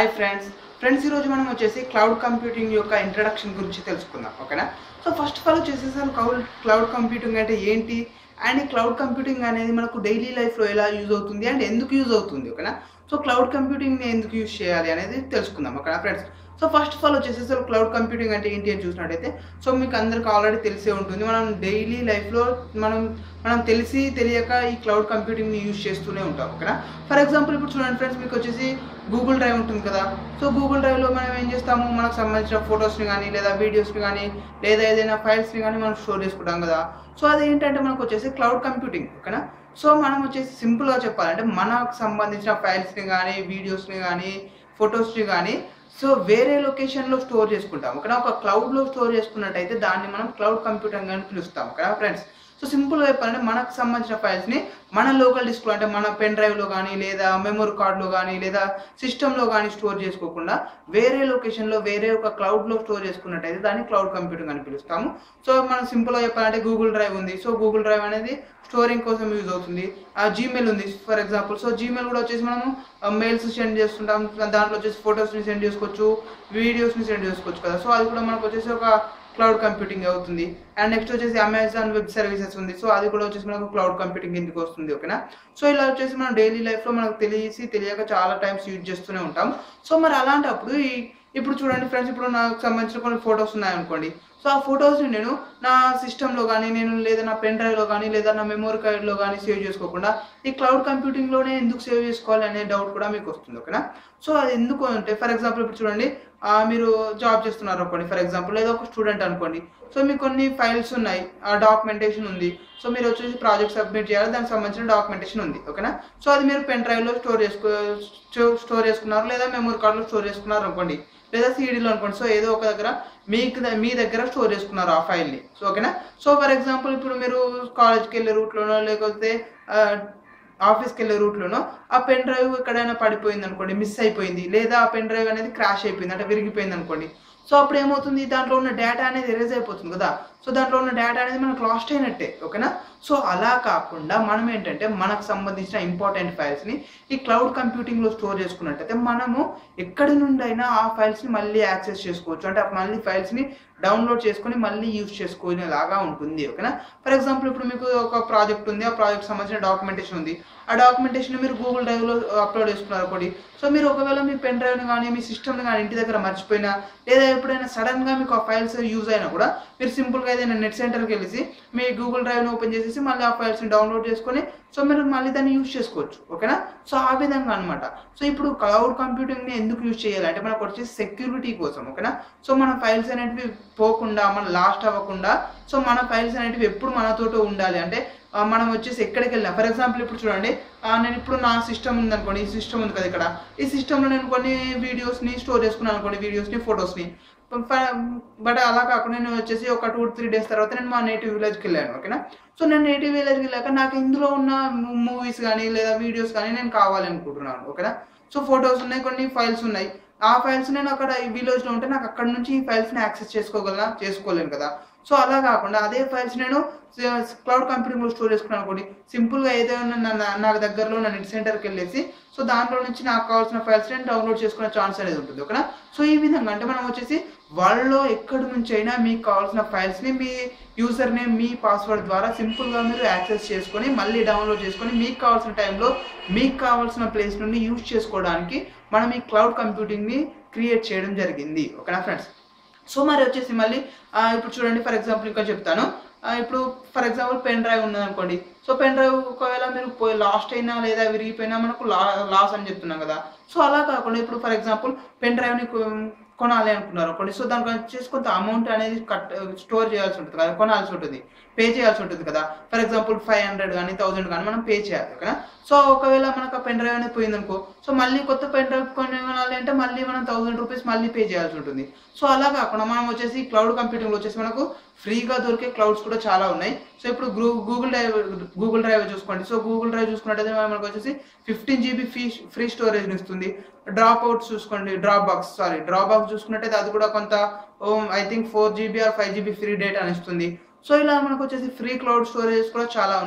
hi friends friends ఈరోజు మనం వచ్చేసి క్లౌడ్ కంప్యూటింగ్ యొక్క ఇంట్రడక్షన్ గురించి తెలుసుకుందాం ఓకేనా సో ఫస్ట్ ఆఫ్ ఆల్ వచ్చేసి అసలు క్లౌడ్ క్లౌడ్ కంప్యూటింగ్ అంటే ఏంటి అండ్ ఈ క్లౌడ్ కంప్యూటింగ్ అనేది మనకు డైలీ లైఫ్లో ఎలా యూజ్ అవుతుంది అండ్ ఎందుకు యూజ్ అవుతుంది ఓకేనా సో క్లౌడ్ కంప్యూటింగ్ని ఎందుకు యూజ్ చేయాలి అనేది తెలుసుకుందాం ఓకేనా friends so first of all వచ్చేసి అసలు క్లౌడ్ కంప్యూటింగ్ అంటే ఏంటి అని చూసినట్టయితే సో మీకు అందరికి ఆల్రెడీ తెలిసే ఉంటుంది మనం డైలీ లైఫ్లో మనం మనం తెలిసి తెలియక ఈ క్లౌడ్ కంప్యూటింగ్ని యూజ్ చేస్తూనే ఉంటాం ఓకేనా ఫర్ ఎగ్జాంపుల్ ఇప్పుడు చూడండి ఫ్రెండ్స్ మీకు వచ్చేసి గూగుల్ డ్రైవ్ ఉంటుంది కదా సో గూగుల్ డ్రైవ్లో మనం ఏం చేస్తాము మనకు సంబంధించిన ఫొటోస్ని కానీ లేదా వీడియోస్ని కానీ లేదా ఏదైనా ఫైల్స్ని కానీ మనం స్టోర్ చేసుకుంటాం కదా సో అది ఏంటంటే మనకు వచ్చేసి క్లౌడ్ కంప్యూటింగ్ ఓకేనా సో మనం వచ్చేసి సింపుల్గా చెప్పాలంటే మనకు సంబంధించిన ఫైల్స్ని కానీ వీడియోస్ని కానీ ఫొటోస్ని కానీ సో వేరే లొకేషన్లో స్టోర్ చేసుకుంటాం ఓకేనా ఒక క్లౌడ్లో స్టోర్ చేసుకున్నట్టయితే దాన్ని మనం క్లౌడ్ కంప్యూటింగ్ అని పిలుస్తాం ఓకేనా ఫ్రెండ్స్ సో సింపుల్గా చెప్పాలంటే మనకు సంబంధించిన ఫైల్స్ని మన లోకల్ డిస్క్లో అంటే మన పెన్ డ్రైవ్లో కానీ లేదా మెమొరీ కార్డులో కానీ లేదా సిస్టంలో కానీ స్టోర్ చేసుకోకుండా వేరే లొకేషన్లో వేరే ఒక క్లౌడ్లో స్టోర్ చేసుకున్నట్టయితే దాన్ని క్లౌడ్ కంప్యూటింగ్ అని పిలుస్తాము సో మనం సింపుల్గా చెప్పాలంటే గూగుల్ డ్రైవ్ ఉంది సో గూగుల్ డ్రైవ్ అనేది స్టోరింగ్ కోసం యూజ్ అవుతుంది ఆ జీమెయిల్ ఉంది ఫర్ ఎగ్జాంపుల్ సో జీమెయిల్ కూడా వచ్చేసి మనము మెయిల్స్ సెండ్ చేస్తుంటాం దాంట్లో వచ్చేసి ఫొటోస్ని సెండ్ చేసుకోవచ్చు వీడియోస్ని సెండ్ చేసుకోవచ్చు కదా సో అది కూడా మనకు వచ్చేసి ఒక క్లౌడ్ కంప్యూటింగ్ అవుతుంది అండ్ నెక్స్ట్ వచ్చేసి అమెజాన్ వెబ్ సర్వీసెస్ ఉంది సో అది కూడా వచ్చేసి మనకు క్లౌడ్ కంప్యూటింగ్ ఎందుకు వస్తుంది ఓకేనా సో ఇలా వచ్చేసి మనం డైలీ లైఫ్లో మనకు తెలిసి తెలియక చాలా టైమ్స్ యూజ్ చేస్తూనే ఉంటాం సో మరి అలాంటప్పుడు ఈ ఇప్పుడు చూడండి ఫ్రెండ్స్ ఇప్పుడు నాకు సంబంధించిన కొన్ని ఫొటోస్ ఉన్నాయనుకోండి సో ఆ ఫొటోస్ని నేను నా సిస్టంలో కానీ నేను లేదా నా పెన్ డ్రైవ్లో కానీ లేదా నా మెమొరీ కార్డ్లో కానీ సేవ్ చేసుకోకుండా ఈ క్లౌడ్ కంప్యూటింగ్లోనే ఎందుకు సేవ్ చేసుకోవాలి అనే డౌట్ కూడా మీకు వస్తుంది ఓకేనా సో అది ఎందుకు అంటే ఫర్ ఎగ్జాంపుల్ ఇప్పుడు చూడండి ఆ, మీరు జాబ్ చేస్తున్నారు అనుకోండి ఫర్ ఎగ్జాంపుల్ లేదా ఒక స్టూడెంట్ అనుకోండి సో మీకు కొన్ని ఫైల్స్ ఉన్నాయి ఆ డాక్యుమెంటేషన్ ఉంది సో మీరు వచ్చేసి ప్రాజెక్ట్ సబ్మిట్ చేయాలి దానికి సంబంధించిన డాక్యుమెంటేషన్ ఉంది ఓకేనా సో అది మీరు పెన్ డ్రైవ్లో స్టోర్ చేసుకో స్టోర్ చేసుకున్నారు లేదా మెమొరీ కార్డ్లో స్టోర్ చేసుకున్నారు అనుకోండి లేదా సీడీలో అనుకోండి సో ఏదో ఒక దగ్గర మీకు ద- మీ దగ్గర స్టోర్ చేసుకున్నారు ఆ ఫైల్ని సో ఓకేనా సో ఫర్ ఎగ్జాంపుల్ ఇప్పుడు మీరు కాలేజ్కి వెళ్ళే రూట్లోనో లేకపోతే ఆ, ఆఫీస్కి వెళ్ళే రూట్లోనో ఆ పెన్ డ్రైవ్ ఎక్కడైనా పడిపోయింది అనుకోండి మిస్ అయిపోయింది లేదా ఆ పెన్ డ్రైవ్ అనేది క్రాష్ అయిపోయింది అంటే విరిగిపోయింది అనుకోండి సో అప్పుడు ఏమవుతుంది దాంట్లో ఉన్న డేటా అనేది ఎరేజ్ అయిపోతుంది కదా సో దాంట్లో ఉన్న డేటా అనేది మనకు లాస్ట్ అయినట్టే ఓకేనా సో అలా కాకుండా మనం ఏంటంటే మనకు సంబంధించిన ఇంపార్టెంట్ ఫైల్స్ని ఈ క్లౌడ్ కంప్యూటింగ్లో స్టోర్ చేసుకున్నట్టయితే మనము ఎక్కడి నుండి అయినా ఆ ఫైల్స్ని మళ్ళీ యాక్సెస్ చేసుకోవచ్చు అంటే మళ్ళీ ఫైల్స్ని డౌన్లోడ్ చేసుకొని మళ్ళీ యూజ్ చేసుకునేలాగా ఉంటుంది ఓకేనా ఫర్ ఎగ్జాంపుల్ ఇప్పుడు మీకు ఒక ప్రాజెక్ట్ ఉంది ఆ ప్రాజెక్ట్ సంబంధించిన డాక్యుమెంటేషన్ ఉంది ఆ డాక్యుమెంటేషన్ మీరు గూగుల్ డ్రైవ్లో అప్లోడ్ చేసుకున్నారు అనుకోండి సో మీరు ఒకవేళ మీ పెన్ డ్రైవ్ని కానీ మీ సిస్టమ్ని కానీ ఇంటి దగ్గర మర్చిపోయినా లేదా ఎప్పుడైనా సడన్గా మీకు ఆ ఫైల్స్ యూజ్ అయినా కూడా మీరు సింపుల్గా ఏదైనా నెట్ సెంటర్కి వెళ్ళేసి మీ గూగుల్ డ్రైవ్ని ఓపెన్ చేసేసి మళ్ళీ ఆ ఫైల్స్ని డౌన్లోడ్ చేసుకొని సో మీరు మళ్ళీ దాన్ని యూజ్ చేసుకోవచ్చు ఓకేనా సో ఆ విధంగా అనమాట సో ఇప్పుడు క్లౌడ్ కంప్యూటింగ్ని ఎందుకు యూజ్ చేయాలి అంటే మనకు వచ్చేసి సెక్యూరిటీ కోసం ఓకేనా సో మన ఫైల్స్ అనేటివి పోకుండా మన లాస్ట్ అవ్వకుండా సో మన ఫైల్స్ అనేటివి ఎప్పుడు మనతోటి ఉండాలి అంటే ఆ, మనం వచ్చేసి ఎక్కడికి వెళ్ళినా ఫర్ ఎగ్జాంపుల్ ఇప్పుడు చూడండి ఆ, నేను ఇప్పుడు నా సిస్టమ్ ఉంది అనుకోండి ఈ సిస్టమ్ ఉంది కదా ఇక్కడ ఈ సిస్టంలో నేను కొన్ని వీడియోస్ని స్టోర్ చేసుకున్నాను అనుకోండి వీడియోస్ని ఫొటోస్ని బట్ అలా కాకుండా నేను వచ్చేసి ఒక టూ త్రీ డేస్ తర్వాత నేను మా నేటివ్ విలేజ్కి వెళ్ళాను ఓకేనా సో నేను నేటివ్ విలేజ్కి వెళ్ళాక నాకు ఇందులో ఉన్న మూవీస్ కానీ లేదా వీడియోస్ కానీ నేను కావాలనుకుంటున్నాను ఓకేనా సో ఫొటోస్ ఉన్నాయి కొన్ని ఫైల్స్ ఉన్నాయి ఆ ఫైల్స్ నేను అక్కడ ఈ విలేజ్లో ఉంటే నాకు అక్కడ నుంచి ఈ ఫైల్స్ని యాక్సెస్ చేసుకోగలనా చేసుకోలేను కదా సో అలా కాకుండా అదే ఫైల్స్ నేను క్లౌడ్ కంప్యూటింగ్లో స్టోర్ చేసుకున్నాను అనుకోండి సింపుల్గా ఏదైనా నా- నా- నాకు దగ్గరలో నా నెట్ సెంటర్కి వెళ్ళేసి సో దాంట్లో నుంచి నాకు కావాల్సిన ఫైల్స్ నేను డౌన్లోడ్ చేసుకునే ఛాన్స్ అనేది ఉంటుంది ఓకేనా సో ఈ విధంగా అంటే మనం వచ్చేసి వాళ్ళలో ఎక్కడి నుంచి అయినా మీకు కావాల్సిన ఫైల్స్ని మీ యూజర్ నేమ్ మీ పాస్వర్డ్ ద్వారా సింపుల్గా మీరు యాక్సెస్ చేసుకొని మళ్ళీ డౌన్లోడ్ చేసుకొని మీకు కావాల్సిన టైంలో మీకు కావాల్సిన ప్లేస్ నుండి యూజ్ చేసుకోవడానికి మనం ఈ క్లౌడ్ కంప్యూటింగ్ని క్రియేట్ చేయడం జరిగింది ఓకేనా ఫ్రెండ్స్ సో మరి వచ్చేసి మళ్ళీ ఆ, ఇప్పుడు చూడండి ఫర్ ఎగ్జాంపుల్ ఇంకా చెప్తాను ఆ, ఇప్పుడు ఫర్ ఎగ్జాంపుల్ పెన్ డ్రైవ్ ఉన్నది అనుకోండి సో పెన్ డ్రైవ్ ఒకవేళ మీరు పోయి లాస్ట్ అయినా లేదా విరిగిపోయినా మనకు లా లాస్ అని చెప్తున్నాం కదా సో అలా కాకుండా ఇప్పుడు ఫర్ ఎగ్జాంపుల్ పెన్ డ్రైవ్ని కొనాలి అనుకున్నారు అనుకోండి సో దానికి వచ్చేసి కొంత అమౌంట్ అనేది కట్ స్టోర్ చేయాల్సి ఉంటుంది కదా కొనాల్సి ఉంటుంది పే చేయాల్సి ఉంటుంది కదా ఫర్ ఎగ్జాంపుల్ ఫైవ్ హండ్రెడ్ కానీ థౌసండ్ కానీ మనం పే చేయాలి ఓకేనా సో ఒకవేళ మనకు ఆ పెన్ డ్రైవ్ అనేది పోయింది అనుకో సో మళ్ళీ కొత్త పెన్ డ్రైవ్ కొనాలి అంటే మళ్ళీ మనం థౌసండ్ రూపీస్ మళ్ళీ పే చేయాల్సి ఉంటుంది సో అలా కాకుండా మనం వచ్చేసి క్లౌడ్ కంప్యూటింగ్లో వచ్చేసి మనకు ఫ్రీగా దొరికే క్లౌడ్స్ కూడా చాలా ఉన్నాయి సో ఇప్పుడు గ్రూ గూగుల్ డ్రైవ్ గూగుల్ డ్రైవ్ చూసుకోండి సో గూగుల్ డ్రైవ్ చూసుకున్నట్టయితే మనకు వచ్చేసి ఫిఫ్టీన్ జీబీ ఫ్రీ ఫ్రీ స్టోరేజ్ని ఇస్తుంది డ్రాప్ అవుట్ చూసుకోండి drop box sorry drop box చూసుకున్నట్టయితే అది కూడా కొంత I think four GB or five GB free data అని ఇస్తుంది సో ఇలా మనకు వచ్చేసి ఫ్రీ క్లౌడ్ స్టోరేజెస్ కూడా చాలా ఉన్నాయి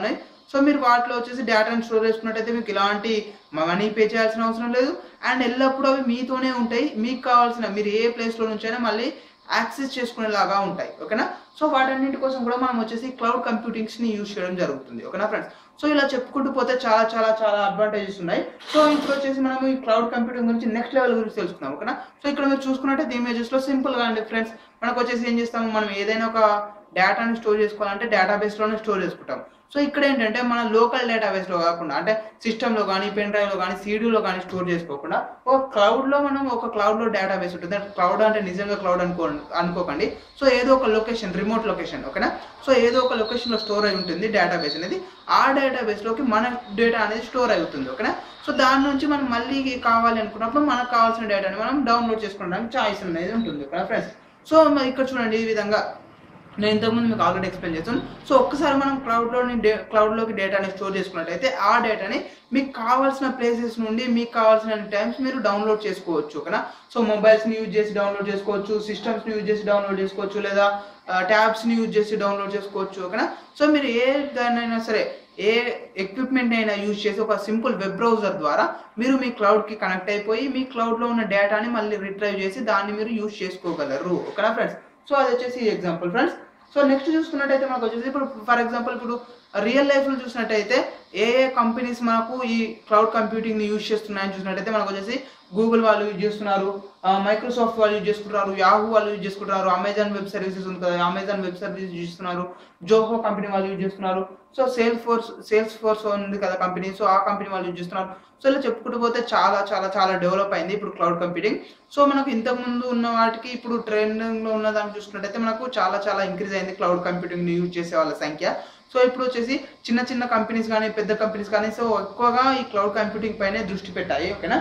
సో మీరు వాటిలో వచ్చేసి డేటాని స్టోర్ చేసుకున్నట్టయితే మీకు ఇలాంటి మనీ పే చేయాల్సిన అవసరం లేదు అండ్ ఎల్లప్పుడూ అవి మీతోనే ఉంటాయి మీకు కావాల్సిన మీరు ఏ ప్లేస్లో నుంచైనా మళ్ళీ యాక్సెస్ చేసుకునేలాగా ఉంటాయి ఓకేనా సో వాటన్నింటి కోసం కూడా మనం వచ్చేసి క్లౌడ్ కంప్యూటింగ్స్ని యూజ్ చేయడం జరుగుతుంది ఓకేనా ఫ్రెండ్స్ సో ఇలా చెప్పుకుంటూ పోతే చాలా చాలా చాలా అడ్వాంటేజెస్ ఉన్నాయి సో ఇప్పుడు వచ్చేసి మనం ఈ క్లౌడ్ కంప్యూటింగ్ గురించి నెక్స్ట్ లెవెల్ గురించి తెలుసుకుందాం ఓకేనా సో ఇక్కడ మీరు చూసుకున్నట్టే ఇమేజెస్లో సింపుల్గా అండి ఫ్రెండ్స్ మనకు వచ్చేసి ఏం చేస్తాము మనం ఏదైనా ఒక డేటాని స్టోర్ చేసుకోవాలంటే డేటాబేస్లోనే స్టోర్ చేసుకుంటాం సో ఇక్కడ ఏంటంటే మన లోకల్ డేటాబేస్లో కాకుండా అంటే సిస్టంలో కానీ పెన్ డ్రైవ్లో కానీ సీడీలో కానీ స్టోర్ చేసుకోకుండా ఒక క్లౌడ్లో మనం ఒక క్లౌడ్లో డేటాబేస్ ఉంటుంది అంటే క్లౌడ్ అంటే నిజంగా క్లౌడ్ అనుకో అనుకోకండి సో ఏదో ఒక లొకేషన్ రిమోట్ లొకేషన్ ఓకేనా సో ఏదో ఒక లొకేషన్లో స్టోర్ అయి ఉంటుంది డేటాబేస్ అనేది ఆ డేటాబేస్లోకి మన డేటా అనేది స్టోర్ అవుతుంది ఓకేనా సో దాని నుంచి మనం మళ్ళీ కావాలి అనుకున్నప్పుడు మనకు కావాల్సిన డేటాని మనం డౌన్లోడ్ చేసుకోవడానికి చాయిస్ అనేది ఉంటుంది ఓకేనా ఫ్రెండ్స్ సో మరి ఇక్కడ చూడండి ఈ విధంగా నేను ఇంతకుముందు మీకు ఆల్రెడీ ఎక్స్ప్లెయిన్ చేస్తాను సో ఒక్కసారి మనం క్లౌడ్లోని డే క్లౌడ్లోకి డేటాని స్టోర్ చేసుకున్నట్టయితే ఆ డేటాని మీకు కావాల్సిన ప్లేసెస్ నుండి మీకు కావాల్సిన టైమ్స్ మీరు డౌన్లోడ్ చేసుకోవచ్చు ఓకేనా సో మొబైల్స్ని యూజ్ చేసి డౌన్లోడ్ చేసుకోవచ్చు సిస్టమ్స్ని యూజ్ చేసి డౌన్లోడ్ చేసుకోవచ్చు లేదా ట్యాబ్స్ని యూజ్ చేసి డౌన్లోడ్ చేసుకోవచ్చు ఓకేనా సో మీరు ఏ దాన్నైనా సరే ఏ ఎక్విప్మెంట్ అయినా యూజ్ చేసి ఒక సింపుల్ వెబ్ బ్రౌజర్ ద్వారా మీరు మీ క్లౌడ్కి కనెక్ట్ అయిపోయి మీ క్లౌడ్లో ఉన్న డేటాని మళ్ళీ రిట్రైవ్ చేసి దాన్ని మీరు యూజ్ చేసుకోగలరు ఓకేనా ఫ్రెండ్స్ సో అది వచ్చేసి ఎగ్జాంపుల్ ఫ్రెండ్స్ సో నెక్స్ట్ చూసుకున్నట్టయితే మనకు వచ్చేసి ఇప్పుడు ఫర్ ఎగ్జాంపుల్ ఇప్పుడు రియల్ లైఫ్లో చూసినట్టయితే ఏ ఏ కంపెనీస్ మనకు ఈ క్లౌడ్ కంప్యూటింగ్ని యూజ్ చేస్తున్నాయని చూసినట్టయితే మనకు వచ్చేసి గూగుల్ వాళ్ళు యూజ్ చేస్తున్నారు మైక్రోసాఫ్ట్ వాళ్ళు యూజ్ చేసుకుంటున్నారు యాహూ వాళ్ళు యూజ్ చేసుకుంటున్నారు అమెజాన్ వెబ్ సర్వీసెస్ ఉంది కదా అమెజాన్ వెబ్ సర్వీస్ యూజ్ చేస్తున్నారు జోహో కంపెనీ వాళ్ళు యూజ్ చేస్తున్నారు so sales force sales force ఉంది కదా కంపెనీ సో ఆ కంపెనీ వాళ్ళు యూజ్ చేస్తున్నారు సో ఇలా చెప్పుకుంటూ పోతే చాలా చాలా చాలా డెవలప్ అయింది ఇప్పుడు క్లౌడ్ కంప్యూటింగ్ సో మనకు ఇంతకుముందు ఉన్న వాటికి ఇప్పుడు ట్రెండింగ్లో ఉన్న దాన్ని చూసుకున్నట్టయితే మనకు చాలా చాలా ఇంక్రీజ్ అయింది క్లౌడ్ కంప్యూటింగ్ని యూజ్ చేసే వాళ్ళ సంఖ్య సో ఇప్పుడు వచ్చేసి చిన్న చిన్న కంపెనీస్ కానీ పెద్ద కంపెనీస్ కానీ సో ఎక్కువగా ఈ క్లౌడ్ కంప్యూటింగ్ పైనే దృష్టి పెట్టాయి ఓకేనా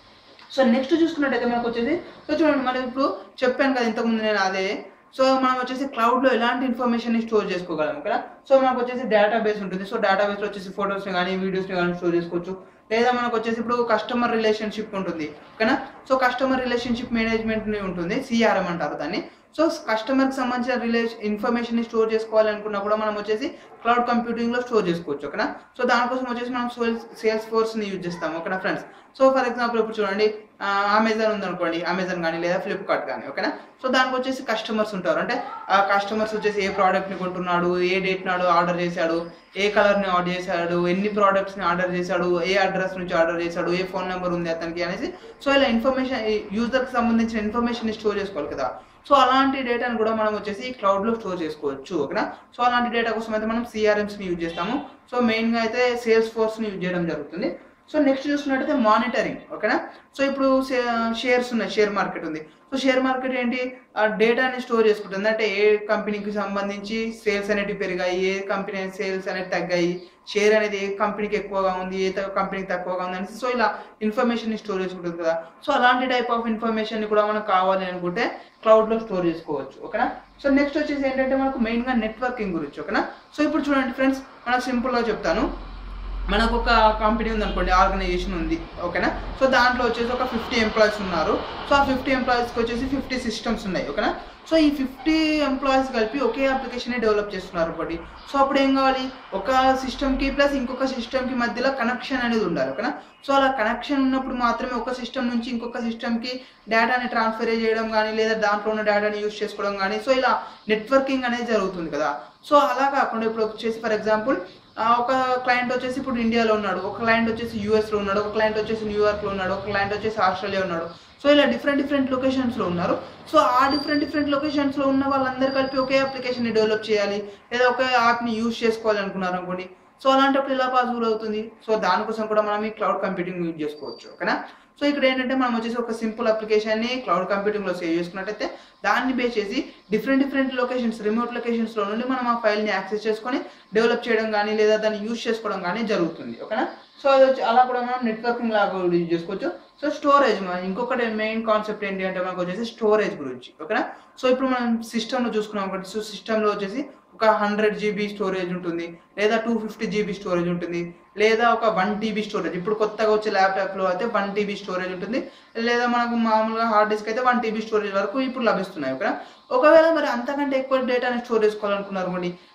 సో నెక్స్ట్ చూసుకున్నట్టయితే మనకు వచ్చేసి సో చూడండి మనం ఇప్పుడు చెప్పాను కదా ఇంతకుముందు నేను అదే సో మనం వచ్చేసి క్లౌడ్లో ఎలాంటి ఇన్ఫర్మేషన్ స్టోర్ చేసుకోగలం ఓకేనా సో మనకు వచ్చేసి డేటాబేస్ ఉంటుంది సో డేటాబేస్లో వచ్చేసి ఫొటోస్ని కానీ వీడియోస్ని కానీ స్టోర్ చేసుకోవచ్చు లేదా మనకు వచ్చేసి ఇప్పుడు కస్టమర్ రిలేషన్షిప్ ఉంటుంది ఓకేనా సో కస్టమర్ రిలేషన్షిప్ మేనేజ్మెంట్ ఉంటుంది సిఆర్ఎం అంటారు దాన్ని సో కస్టమర్కి సంబంధించిన రిలేషన్ ఇన్ఫర్మేషన్ స్టోర్ చేసుకోవాలి అనుకున్నా కూడా మనం వచ్చేసి క్లౌడ్ కంప్యూటింగ్లో స్టోర్ చేసుకోవచ్చు ఓకేనా సో దానికోసం వచ్చేసి మనం సేల్స్ సేల్స్ ఫోర్స్ని యూజ్ చేస్తాం ఓకేనా ఫ్రెండ్స్ సో ఫర్ ఎగ్జాంపుల్ ఇప్పుడు చూడండి అమెజాన్ ఉందనుకోండి అమెజాన్ కానీ లేదా ఫ్లిప్కార్ట్ కానీ ఓకేనా సో దానికి వచ్చేసి కస్టమర్స్ ఉంటారు అంటే ఆ కస్టమర్స్ వచ్చేసి ఏ ప్రోడక్ట్ని కొంటున్నాడు ఏ డేట్ నాడు ఆర్డర్ చేశాడు ఏ కలర్ని ఆర్డర్ చేశాడు ఎన్ని ప్రోడక్ట్స్ని ఆర్డర్ చేశాడు ఏ అడ్రస్ నుంచి ఆర్డర్ చేశాడు ఏ ఫోన్ నెంబర్ ఉంది అతనికి అనేసి సో ఇలా ఇన్ఫర్మేషన్ యూజర్కి సంబంధించిన ఇన్ఫర్మేషన్ స్టోర్ చేసుకోవాలి కదా సో అలాంటి డేటాను కూడా మనం వచ్చేసి క్లౌడ్లో స్టోర్ చేసుకోవచ్చు ఓకేనా సో అలాంటి డేటా కోసం అయితే మనం సిఆర్ఎంస్ని యూజ్ చేస్తాము సో మెయిన్గా అయితే సేల్స్ ఫోర్స్ని యూజ్ చేయడం జరుగుతుంది సో నెక్స్ట్ చూసుకున్నట్టయితే మానిటరింగ్ ఓకేనా సో ఇప్పుడు షేర్స్ ఉన్నాయి షేర్ మార్కెట్ ఉంది సో షేర్ మార్కెట్ ఏంటి ఆ డేటాని స్టోర్ చేసుకుంటుంది అంటే ఏ కంపెనీకి సంబంధించి సేల్స్ అనేటివి పెరిగాయి ఏ కంపెనీ సేల్స్ అనేది తగ్గాయి షేర్ అనేది ఏ కంపెనీకి ఎక్కువగా ఉంది ఏ కంపెనీకి తక్కువగా ఉంది అనేసి సో ఇలా ఇన్ఫర్మేషన్ స్టోర్ చేసుకుంటుంది కదా సో అలాంటి టైప్ ఆఫ్ ఇన్ఫర్మేషన్ కూడా మనకు కావాలి అనుకుంటే క్లౌడ్లో స్టోర్ చేసుకోవచ్చు ఓకేనా సో నెక్స్ట్ వచ్చేసి ఏంటంటే మనకు మెయిన్గా నెట్వర్కింగ్ గురించి ఓకేనా సో ఇప్పుడు చూడండి ఫ్రెండ్స్ మనకు సింపుల్గా చెప్తాను మనకు ఒక కంపెనీ ఉంది అనుకోండి ఆర్గనైజేషన్ ఉంది ఓకేనా సో దాంట్లో వచ్చేసి ఒక ఫిఫ్టీ ఎంప్లాయీస్ ఉన్నారు సో ఆ ఫిఫ్టీ ఎంప్లాయీస్కి వచ్చేసి ఫిఫ్టీ సిస్టమ్స్ ఉన్నాయి ఓకేనా సో ఈ ఫిఫ్టీ ఎంప్లాయీస్ కలిపి ఒకే అప్లికేషన్ డెవలప్ చేస్తున్నారు ఒకటి సో అప్పుడు ఏం కావాలి ఒక సిస్టమ్కి ప్లస్ ఇంకొక సిస్టమ్కి మధ్యలో కనెక్షన్ అనేది ఉండాలి ఓకేనా సో అలా కనెక్షన్ ఉన్నప్పుడు మాత్రమే ఒక సిస్టమ్ నుంచి ఇంకొక సిస్టమ్కి డేటాని ట్రాన్స్ఫర్ చేయడం కానీ లేదా దాంట్లో ఉన్న డేటాని యూజ్ చేసుకోవడం కానీ సో ఇలా నెట్వర్కింగ్ అనేది జరుగుతుంది కదా సో అలా కాకుండా ఇప్పుడు వచ్చేసి ఫర్ ఎగ్జాంపుల్ ఒక క్లయింట్ వచ్చేసి ఇప్పుడు ఇండియాలో ఉన్నాడు ఒక క్లయింట్ వచ్చేసి యూఎస్లో ఉన్నాడు ఒక క్లయింట్ వచ్చేసి న్యూయార్క్లో ఉన్నాడు ఒక క్లయింట్ వచ్చేసి ఆస్ట్రేలియా ఉన్నాడు సో ఇలా డిఫరెంట్ డిఫరెంట్ లొకేషన్స్లో ఉన్నారు సో ఆ డిఫరెంట్ డిఫరెంట్ లొకేషన్స్లో ఉన్న వాళ్ళందరూ కలిపి ఒకే అప్లికేషన్ని డెవలప్ చేయాలి లేదా ఒకే యాప్ని యూజ్ చేసుకోవాలి అనుకున్నారు అనుకోండి సో అలాంటప్పుడు ఎలా పాసిబుల్ అవుతుంది సో దానికోసం కూడా మనం ఈ క్లౌడ్ కంప్యూటింగ్ యూజ్ చేసుకోవచ్చు ఓకేనా సో ఇక్కడ ఏంటంటే మనం వచ్చేసి ఒక సింపుల్ అప్లికేషన్ని క్లౌడ్ కంప్యూటింగ్లో సేవ్ చేసుకున్నట్టయితే దాన్ని బేస్ చేసి డిఫరెంట్ డిఫరెంట్ లొకేషన్స్ రిమోట్ లొకేషన్స్లో నుండి మనం ఆ ఫైల్ని యాక్సెస్ చేసుకొని డెవలప్ చేయడం కానీ లేదా దాన్ని యూజ్ చేసుకోవడం కానీ జరుగుతుంది ఓకేనా సో అది వచ్చి అలా కూడా మనం నెట్వర్కింగ్ లాగా కూడా యూజ్ చేసుకోవచ్చు సో స్టోరేజ్ ఇంకొకటి మెయిన్ కాన్సెప్ట్ ఏంటి అంటే మనకు వచ్చేసి స్టోరేజ్ గురించి ఓకేనా సో ఇప్పుడు మనం సిస్టంలో చూసుకున్నాం ఒకటి సో సిస్టంలో వచ్చేసి ఒక హండ్రెడ్ జీబీ స్టోరేజ్ ఉంటుంది లేదా టూ ఫిఫ్టీ జీబీ స్టోరేజ్ ఉంటుంది లేదా ఒక వన్ టీబీ స్టోరేజ్ ఇప్పుడు కొత్తగా వచ్చే ల్యాప్టాప్లో అయితే వన్ టీబీ స్టోరేజ్ ఉంటుంది లేదా మనకు మామూలుగా హార్డ్ డిస్క్ అయితే వన్ టీబీ స్టోరేజ్ వరకు ఇప్పుడు లభిస్తున్నాయి ఓకేనా ఒకవేళ మరి అంతకంటే ఎక్కువ డేటాని స్టోర్ చేసుకోవాలనుకున్నారు అనుకోండి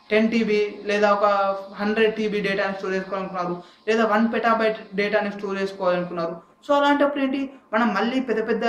టెన్ టీబీ లేదా ఒక హండ్రెడ్ టీబీ డేటాని స్టోర్ చేసుకోవాలనుకున్నారు లేదా వన్ పెటాబైట్ డేటాని స్టోర్ చేసుకోవాలనుకున్నారు సో అలాంటప్పుడు ఏంటి మనం మళ్ళీ పెద్ద పెద్ద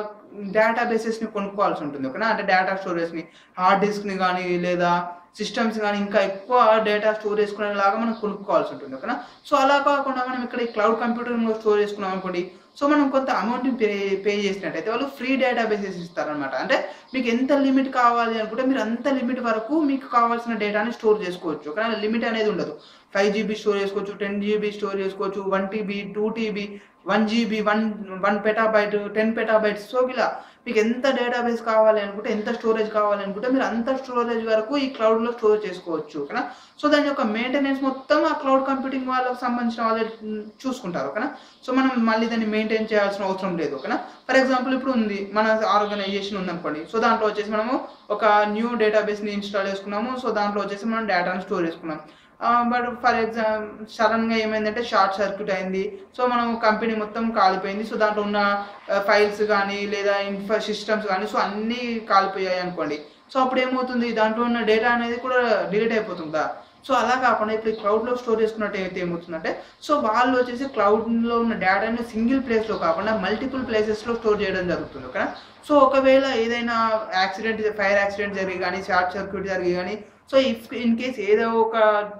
డేటా బేసెస్ని కొనుక్కోవాల్సి ఉంటుంది ఓకేనా అంటే డేటా స్టోరేజ్ని హార్డ్ డిస్క్ని కానీ లేదా సిస్టమ్స్ కానీ ఇంకా ఎక్కువ డేటా స్టోర్ చేసుకునేలాగా మనం కొనుక్కోవాల్సి ఉంటుంది ఓకేనా సో అలా కాకుండా మనం ఇక్కడ ఈ క్లౌడ్ కంప్యూటర్లో స్టోర్ చేసుకున్నాం అనుకోండి సో మనం కొంత అమౌంట్ని పే పే చేసినట్టయితే వాళ్ళు ఫ్రీ డేటా బేసెస్ ఇస్తారనమాట అంటే మీకు ఎంత లిమిట్ కావాలి అనుకుంటే మీరు అంత లిమిట్ వరకు మీకు కావాల్సిన డేటాని స్టోర్ చేసుకోవచ్చు ఓకేనా లిమిట్ అనేది ఉండదు ఫైవ్ జీబీ స్టోర్ చేసుకోవచ్చు టెన్ జీబీ స్టోర్ చేసుకోవచ్చు one TB two TB one GB one one petabyte ten petabytes so ఇలా మీకు ఎంత డేటాబేస్ కావాలి అనుకుంటే ఎంత స్టోరేజ్ కావాలి అనుకుంటే మీరు అంత స్టోరేజ్ వరకు ఈ క్లౌడ్లో స్టోర్ చేసుకోవచ్చు ఓకేనా సో దాని యొక్క మెయింటెనెన్స్ మొత్తం ఆ క్లౌడ్ కంప్యూటింగ్ వాళ్ళకి సంబంధించిన వాళ్ళే మ్, చూసుకుంటారు ఓకేనా సో మనం మళ్ళీ దాన్ని మెయింటైన్ చేయాల్సిన అవసరం లేదు ఓకేనా ఫర్ ఎగ్జాంపుల్ ఇప్పుడు ఉంది మన ఆర్గనైజేషన్ ఉందనుకోండి సో దాంట్లో వచ్చేసి మనము ఒక న్యూ డేటాబేస్ని ఇన్స్టాల్ చేసుకున్నాము సో దాంట్లో వచ్చేసి మనం డేటాను స్టోర్ చేసుకున్నాం బట్ ఫర్ ఎగ్జామ్ సడన్గా ఏమైందంటే షార్ట్ సర్క్యూట్ అయింది సో మనం కంపెనీ మొత్తం కాలిపోయింది సో దాంట్లో ఉన్న ఫైల్స్ కానీ లేదా ఇన్ఫా సిస్టమ్స్ కానీ సో అన్నీ కాలిపోయాయి అనుకోండి సో అప్పుడు ఏమవుతుంది దాంట్లో ఉన్న డేటా అనేది కూడా డిలీట్ అయిపోతుందా సో అలా కాకుండా ఇప్పుడు క్లౌడ్లో స్టోర్ చేసుకున్నట్టు అయితే ఏమవుతుందంటే సో వాళ్ళు వచ్చేసి క్లౌడ్లో ఉన్న డేటాని సింగిల్ ప్లేస్లో కాకుండా మల్టిపుల్ ప్లేసెస్లో స్టోర్ చేయడం జరుగుతుంది ఓకేనా సో ఒకవేళ ఏదైనా యాక్సిడెంట్ ఫైర్ యాక్సిడెంట్ జరిగి కానీ షార్ట్ సర్క్యూట్ జరిగి కానీ సో ఇఫ్ ఇన్ కేస్ ఏదో ఒక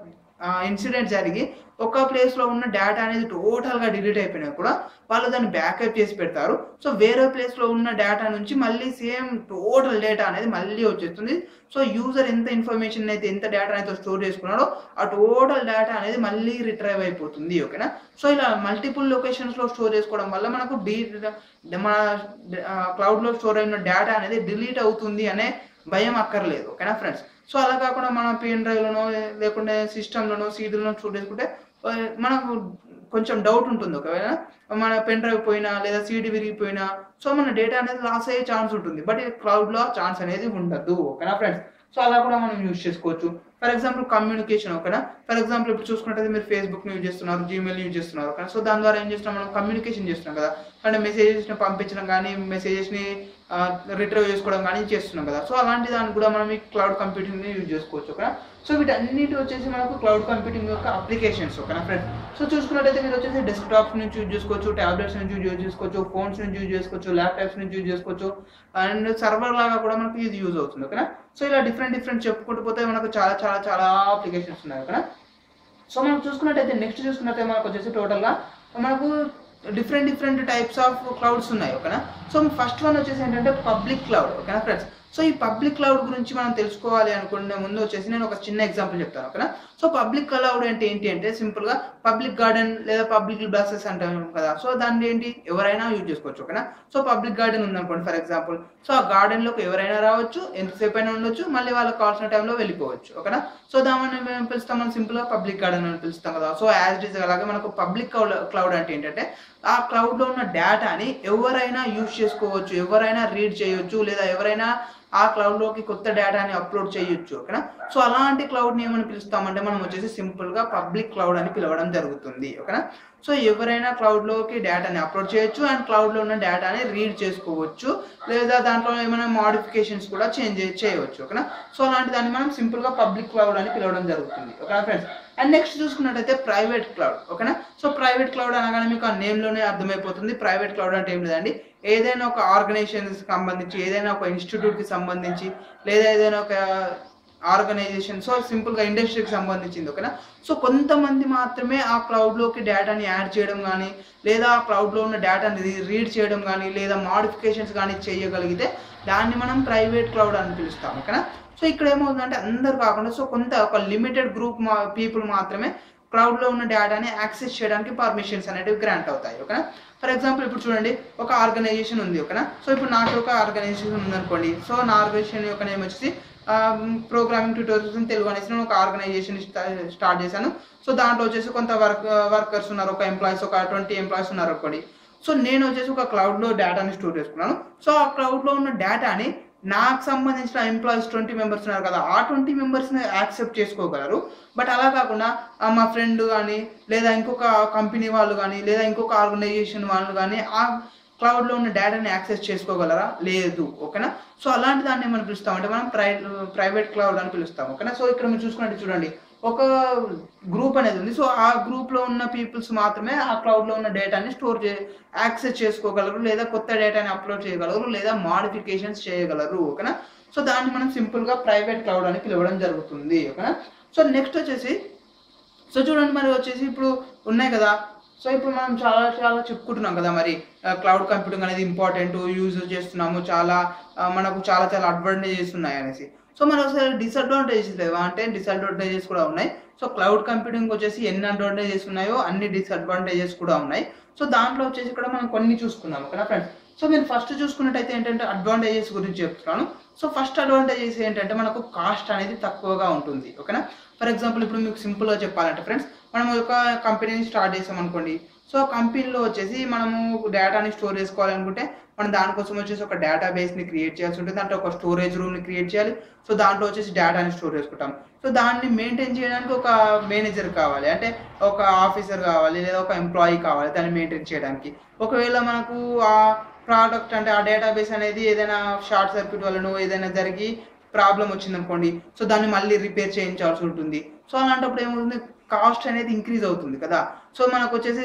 ఇన్సిడెంట్ జరిగి ఒక ప్లేస్లో ఉన్న డేటా అనేది టోటల్గా డిలీట్ అయిపోయినా కూడా వాళ్ళు దాన్ని బ్యాకప్ చేసి పెడతారు సో వేరే ప్లేస్లో ఉన్న డేటా నుంచి మళ్ళీ సేమ్ టోటల్ డేటా అనేది మళ్ళీ వచ్చేస్తుంది సో యూజర్ ఎంత ఇన్ఫర్మేషన్ అయితే ఎంత డేటా అయితే స్టోర్ చేసుకున్నాడో ఆ టోటల్ డేటా అనేది మళ్ళీ రిట్రైవ్ అయిపోతుంది ఓకేనా సో ఇలా మల్టిపుల్ లొకేషన్స్లో స్టోర్ చేసుకోవడం వల్ల మనకు డీ మన క్లౌడ్లో స్టోర్ అయిన డేటా అనేది డిలీట్ అవుతుంది అనే భయం అక్కర్లేదు ఓకేనా ఫ్రెండ్స్ సో అలా కాకుండా మన పెన్ డ్రైవ్లోనో లేకుంటే సిస్టంలోనో సీడీలోనో స్టోర్ చేసుకుంటే ఆ, మనకు కొంచెం డౌట్ ఉంటుంది ఒకవేళ మన పెన్ డ్రైవ్ పోయినా లేదా సీడీ విరిగిపోయినా సో మన డేటా అనేది లాస్ అయ్యే ఛాన్స్ ఉంటుంది బట్ ఈ క్లౌడ్లో ఛాన్స్ అనేది ఉండదు ఓకేనా ఫ్రెండ్స్ సో అలా కూడా మనం యూజ్ చేసుకోవచ్చు ఫర్ ఎగ్జాంపుల్ కమ్యూనికేషన్ ఓకేనా ఫర్ ఎగ్జాంపుల్ ఇప్పుడు చూసుకున్నట్టయితే మీరు ఫేస్బుక్ యూజ్ చేస్తున్నారు జీమెయిల్ యూజ్ చేస్తున్నారు ఓకేనా సో దాని ద్వారా ఏం చేస్తున్నాం మనం కమ్యూనికేషన్ చేస్తున్నాం కదా అంటే మెసేజెస్ని పంపించడం కానీ మెసేజెస్ని రిట్రైవ్ చేసుకోవడం కానీ చేస్తున్నాం కదా సో అలాంటి దానికి కూడా మనం ఈ క్లౌడ్ కంప్యూటింగ్ని యూజ్ చేసుకోవచ్చు ఓకేనా సో వీటన్నిటి వచ్చేసి మనకు క్లౌడ్ కంప్యూటింగ్ యొక్క అప్లికేషన్స్ ఓకేనా ఫ్రెండ్స్ సో చూసుకున్నట్టయితే మీరు వచ్చేసి డెస్క్టాప్స్ నుంచి యూజ్ చేసుకోవచ్చు ట్యాబ్లెట్స్ నుంచి యూజ్ చేసుకోవచ్చు ఫోన్స్ నుంచి యూజ్ చేసుకోవచ్చు ల్యాప్టాప్స్ నుంచి యూజ్ చేసుకోవచ్చు అండ్ సర్వర్ లాగా కూడా మనకు ఇది యూజ్ అవుతుంది ఓకేనా సో ఇలా డిఫరెంట్ డిఫరెంట్ చెప్పుకుంటూ పోతే మనకు చాలా చాలా చాలా అప్లికేషన్స్ ఉన్నాయి ఓకేనా సో మనం చూసుకున్నట్టయితే నెక్స్ట్ చూసుకున్నట్టయితే మనకు వచ్చేసి టోటల్గా మనకు different different types of clouds ఉన్నాయి ఓకేనా సో ఫస్ట్ వన్ వచ్చేసి ఏంటంటే పబ్లిక్ క్లౌడ్ ఓకేనా ఫ్రెండ్స్ సో ఈ పబ్లిక్ క్లౌడ్ గురించి మనం తెలుసుకోవాలి అనుకునే ముందు వచ్చేసి నేను ఒక చిన్న ఎగ్జాంపుల్ చెప్తాను ఓకేనా సో పబ్లిక్ క్లౌడ్ అంటే ఏంటి అంటే సింపుల్గా పబ్లిక్ గార్డెన్ లేదా పబ్లిక్ బస్సెస్ అంటాం కదా సో దాన్ని ఏంటి ఎవరైనా యూజ్ చేసుకోవచ్చు ఓకేనా సో పబ్లిక్ గార్డెన్ ఉందనుకోండి ఫర్ ఎగ్జాంపుల్ సో ఆ గార్డెన్లోకి ఎవరైనా రావచ్చు ఎంతసేపు అయినా ఉండొచ్చు మళ్ళీ వాళ్ళకి కావాల్సిన టైంలో వెళ్ళిపోవచ్చు ఓకేనా సో దాన్ని మేము పిలుస్తాం మనం సింపుల్గా పబ్లిక్ గార్డెన్ అని పిలుస్తాం కదా సో యాజ్ ఇట్ ఈస్ అలాగే మనకు పబ్లిక్ క్లౌడ్ అంటే ఏంటంటే ఆ క్లౌడ్లో ఉన్న డేటాని ఎవరైనా యూజ్ చేసుకోవచ్చు ఎవరైనా రీడ్ చేయొచ్చు లేదా ఎవరైనా ఆ క్లౌడ్లోకి కొత్త డేటాని అప్లోడ్ చేయొచ్చు ఓకేనా సో అలాంటి క్లౌడ్ని ఏమని పిలుస్తామంటే మనం వచ్చేసి సింపుల్గా పబ్లిక్ క్లౌడ్ అని పిలవడం జరుగుతుంది ఓకేనా సో ఎవరైనా క్లౌడ్లోకి డేటాని అప్లోడ్ చేయొచ్చు అండ్ క్లౌడ్లో ఉన్న డేటాని రీడ్ చేసుకోవచ్చు లేదా దాంట్లో ఏమైనా మాడిఫికేషన్స్ కూడా చేంజ్ చేయవచ్చు ఓకేనా సో అలాంటి దాన్ని మనం సింపుల్గా పబ్లిక్ క్లౌడ్ అని పిలవడం జరుగుతుంది ఓకేనా ఫ్రెండ్స్ అండ్ నెక్స్ట్ చూసుకున్నట్టయితే ప్రైవేట్ క్లౌడ్ ఓకేనా సో ప్రైవేట్ క్లౌడ్ అనగానే మీకు ఆ నేమ్లోనే అర్థమైపోతుంది ప్రైవేట్ క్లౌడ్ అంటే ఏం లేదండి ఏదైనా ఒక ఆర్గనైజేషన్కి సంబంధించి ఏదైనా ఒక ఇన్స్టిట్యూట్కి సంబంధించి లేదా ఏదైనా ఒక ఆర్గనైజేషన్ సో సింపుల్గా ఇండస్ట్రీకి సంబంధించింది ఓకేనా సో కొంతమంది మాత్రమే ఆ క్లౌడ్లోకి డేటాని యాడ్ చేయడం కానీ లేదా ఆ క్లౌడ్లో ఉన్న డేటాని రీడ్ చేయడం కానీ లేదా మాడిఫికేషన్స్ కానీ చేయగలిగితే దాన్ని మనం ప్రైవేట్ క్లౌడ్ అని పిలుస్తాం ఓకేనా సో ఇక్కడ ఏమవుతుందంటే అందరు కాకుండా సో కొంత ఒక లిమిటెడ్ గ్రూప్ మా పీపుల్ మాత్రమే క్లౌడ్లో ఉన్న డేటాని యాక్సెస్ చేయడానికి పర్మిషన్స్ అనేటివి గ్రాంట్ అవుతాయి ఓకేనా ఫర్ ఎగ్జాంపుల్ ఇప్పుడు చూడండి ఒక ఆర్గనైజేషన్ ఉంది ఓకేనా సో ఇప్పుడు నాకు ఒక ఆర్గనైజేషన్ ఉందనుకోండి సో నా ఆర్గనైజేషన్ యొక్క నేమ్ వచ్చేసి ప్రోగ్రామింగ్ ట్యూటోరియల్స్ ఇన్ తెలుగు అనేసి నేను ఒక ఆర్గనైజేషన్ స్టార్ట్ చేశాను సో దాంట్లో వచ్చేసి కొంత వర్క్ వర్కర్స్ ఉన్నారు ఒక ఎంప్లాయీస్ ఒక ట్వంటీ ఎంప్లాయీస్ ఉన్నారు అనుకోండి సో నేను వచ్చేసి ఒక క్లౌడ్లో డేటాని స్టోర్ చేసుకున్నాను సో ఆ క్లౌడ్లో ఉన్న డేటాని నాకు సంబంధించిన ఎంప్లాయీస్ ట్వంటీ మెంబర్స్ ఉన్నారు కదా ఆ ట్వంటీ మెంబర్స్ని యాక్సెప్ట్ చేసుకోగలరు బట్ అలా కాకుండా ఆ మా ఫ్రెండ్ కానీ లేదా ఇంకొక కంపెనీ వాళ్ళు కానీ లేదా ఇంకొక ఆర్గనైజేషన్ వాళ్ళు కానీ ఆ క్లౌడ్లో ఉన్న డేటాని యాక్సెస్ చేసుకోగలరా లేదు ఓకేనా సో అలాంటి దాన్ని మనం పిలుస్తాం అంటే మనం ప్రై ప్రైవేట్ క్లౌడ్ అని పిలుస్తాం ఓకేనా సో ఇక్కడ మీరు చూసుకున్నట్టు చూడండి ఒక గ్రూప్ అనేది ఉంది సో ఆ గ్రూప్లో ఉన్న పీపుల్స్ మాత్రమే ఆ క్లౌడ్లో ఉన్న డేటాని స్టోర్ చే యాక్సెస్ చేసుకోగలరు లేదా కొత్త డేటాని అప్లోడ్ చేయగలరు లేదా మాడిఫికేషన్స్ చేయగలరు ఓకేనా సో దాన్ని మనం సింపుల్గా ప్రైవేట్ క్లౌడ్ అని పిలవడం జరుగుతుంది ఓకేనా సో నెక్స్ట్ వచ్చేసి సో చూడండి మరి వచ్చేసి ఇప్పుడు ఉన్నాయి కదా సో ఇప్పుడు మనం చాలా చాలా చెప్పుకుంటున్నాం కదా మరి క్లౌడ్ కంప్యూటింగ్ అనేది ఇంపార్టెంట్ యూజ్ చేస్తున్నాము చాలా ఆ, మనకు చాలా చాలా అడ్వాంటేజెస్ ఉన్నాయి అనేసి సో మరి అసలు డిసడ్వాంటేజెస్ లేవా అంటే డిసడ్వాంటేజెస్ కూడా ఉన్నాయి సో క్లౌడ్ కంప్యూటింగ్ వచ్చేసి ఎన్ని అడ్వాంటేజెస్ ఉన్నాయో అన్ని డిసడ్వాంటేజెస్ కూడా ఉన్నాయి సో దాంట్లో వచ్చేసి ఇక్కడ మనం కొన్ని చూసుకుందాం ఓకేనా ఫ్రెండ్స్ సో మీరు ఫస్ట్ చూసుకున్నట్టయితే ఏంటంటే అడ్వాంటేజెస్ గురించి చెప్తున్నాను సో ఫస్ట్ అడ్వాంటేజెస్ ఏంటంటే మనకు కాస్ట్ అనేది తక్కువగా ఉంటుంది ఓకేనా ఫర్ ఎగ్జాంపుల్ ఇప్పుడు మీకు సింపుల్గా చెప్పాలంటే ఫ్రెండ్స్ మనం ఒక కంపెనీని స్టార్ట్ చేసాం అనుకోండి సో ఆ కంపెనీలో వచ్చేసి మనము డేటాని స్టోర్ చేసుకోవాలనుకుంటే మనం దానికోసం వచ్చేసి ఒక డేటా బేస్ని క్రియేట్ చేయాల్సి ఉంటుంది అంటే ఒక స్టోరేజ్ రూమ్ని క్రియేట్ చేయాలి సో దాంట్లో వచ్చేసి డేటాని స్టోర్ చేసుకుంటాం సో దాన్ని మెయింటైన్ చేయడానికి ఒక మేనేజర్ కావాలి అంటే ఒక ఆఫీసర్ కావాలి లేదా ఒక ఎంప్లాయీ కావాలి దాన్ని మెయింటైన్ చేయడానికి ఒకవేళ మనకు ఆ ప్రోడక్ట్ అంటే ఆ డేటాబేస్ అనేది ఏదైనా షార్ట్ సర్క్యూట్ వలన ఏదైనా జరిగి ప్రాబ్లం వచ్చింది అనుకోండి సో దాన్ని మళ్ళీ రిపేర్ చేయించాల్సి ఉంటుంది సో అలాంటప్పుడు ఏమవుతుంది కాస్ట్ అనేది ఇంక్రీజ్ అవుతుంది కదా సో మనకు వచ్చేసి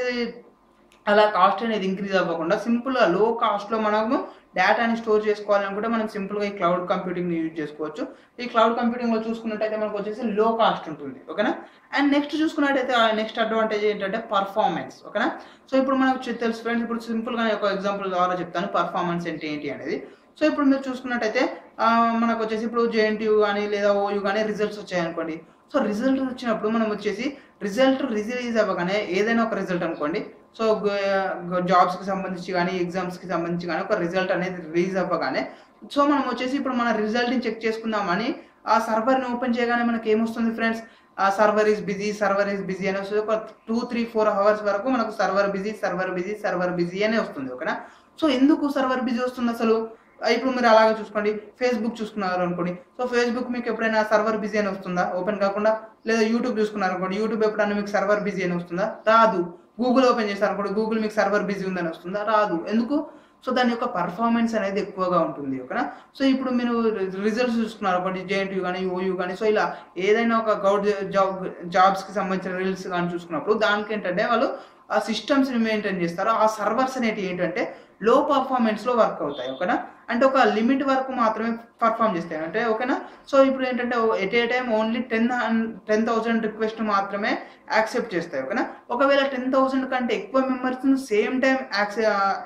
అలా కాస్ట్ అనేది ఇంక్రీజ్ అవ్వకుండా సింపుల్గా లో కాస్ట్లో మనము డేటాని స్టోర్ చేసుకోవాలనుకుంటే మనం సింపుల్గా ఈ క్లౌడ్ కంప్యూటింగ్ని యూజ్ చేసుకోవచ్చు ఈ క్లౌడ్ కంప్యూటింగ్లో చూసుకున్నట్టయితే మనకు వచ్చేసి లో కాస్ట్ ఉంటుంది ఓకేనా అండ్ నెక్స్ట్ చూసుకున్నట్టయితే నెక్స్ట్ అడ్వాంటేజ్ ఏంటంటే పర్ఫార్మెన్స్ ఓకేనా సో ఇప్పుడు మనకు చె- తెలుసు ఫ్రెండ్స్ ఇప్పుడు సింపుల్గా ఒక ఎగ్జాంపుల్ ద్వారా చెప్తాను పర్ఫార్మెన్స్ అంటే ఏంటి అనేది సో ఇప్పుడు మీరు చూసుకున్నట్టయితే ఆ, మనకు వచ్చేసి ఇప్పుడు జేఎన్టీయూ కానీ లేదా ఓయూ కానీ రిజల్ట్స్ వచ్చాయనుకోండి సో రిజల్ట్ వచ్చినప్పుడు మనం వచ్చేసి రిజల్ట్ రిలీజ్ అవ్వగానే ఏదైనా ఒక రిజల్ట్ అనుకోండి సో జాబ్స్కి సంబంధించి కానీ ఎగ్జామ్స్కి సంబంధించి కానీ ఒక రిజల్ట్ అనేది రిలీజ్ అవ్వగానే సో మనం వచ్చేసి ఇప్పుడు మన రిజల్ట్ని చెక్ చేసుకుందామని ఆ సర్వర్ని ఓపెన్ చేయగానే మనకి ఏమొస్తుంది ఫ్రెండ్స్ ఆ server is busy server is busy అని వస్తుంది ఒక టూ త్రీ ఫోర్ అవర్స్ వరకు మనకు server busy server busy server busy అనే వస్తుంది ఓకేనా సో ఎందుకు సర్వర్ బిజీ వస్తుంది అసలు ఆ, ఇప్పుడు మీరు అలాగే చూసుకోండి ఫేస్బుక్ చూసుకున్నారు అనుకోండి సో ఫేస్బుక్ మీకు ఎప్పుడైనా సర్వర్ బిజీ అని వస్తుందా ఓపెన్ కాకుండా లేదా యూట్యూబ్ చూసుకున్నారు అనుకోండి యూట్యూబ్ ఎప్పుడైనా మీకు సర్వర్ బిజీ అని వస్తుందా రాదు గూగుల్ ఓపెన్ చేస్తారు అనుకోండి గూగుల్ మీకు సర్వర్ బిజీ ఉందని వస్తుందా రాదు ఎందుకు సో దాని యొక్క పర్ఫార్మెన్స్ అనేది ఎక్కువగా ఉంటుంది ఓకేనా సో ఇప్పుడు మీరు రిజల్ట్స్ చూసుకున్నారు ఒకటి జేఎన్టీ కానీ ఓయూ కానీ సో ఇలా ఏదైనా ఒక గౌడ్ జాబ్ జాబ్స్కి సంబంధించిన రిజల్ట్స్ కానీ చూసుకున్నప్పుడు దానికి ఏంటంటే వాళ్ళు ఆ సిస్టమ్స్ని మెయింటైన్ చేస్తారు ఆ సర్వర్స్ అనేటివి ఏంటంటే లో పర్ఫార్మెన్స్లో వర్క్ అవుతాయి ఓకేనా అంటే ఒక లిమిట్ వరకు మాత్రమే పర్ఫామ్ చేస్తాయి అంటే ఓకేనా సో ఇప్పుడు ఏంటంటే at a time only ten ten thousand request మాత్రమే యాక్సెప్ట్ చేస్తాయి ఓకేనా ఒకవేళ టెన్ థౌసండ్ కంటే ఎక్కువ మెంబర్స్ సేమ్ టైం యాక్సె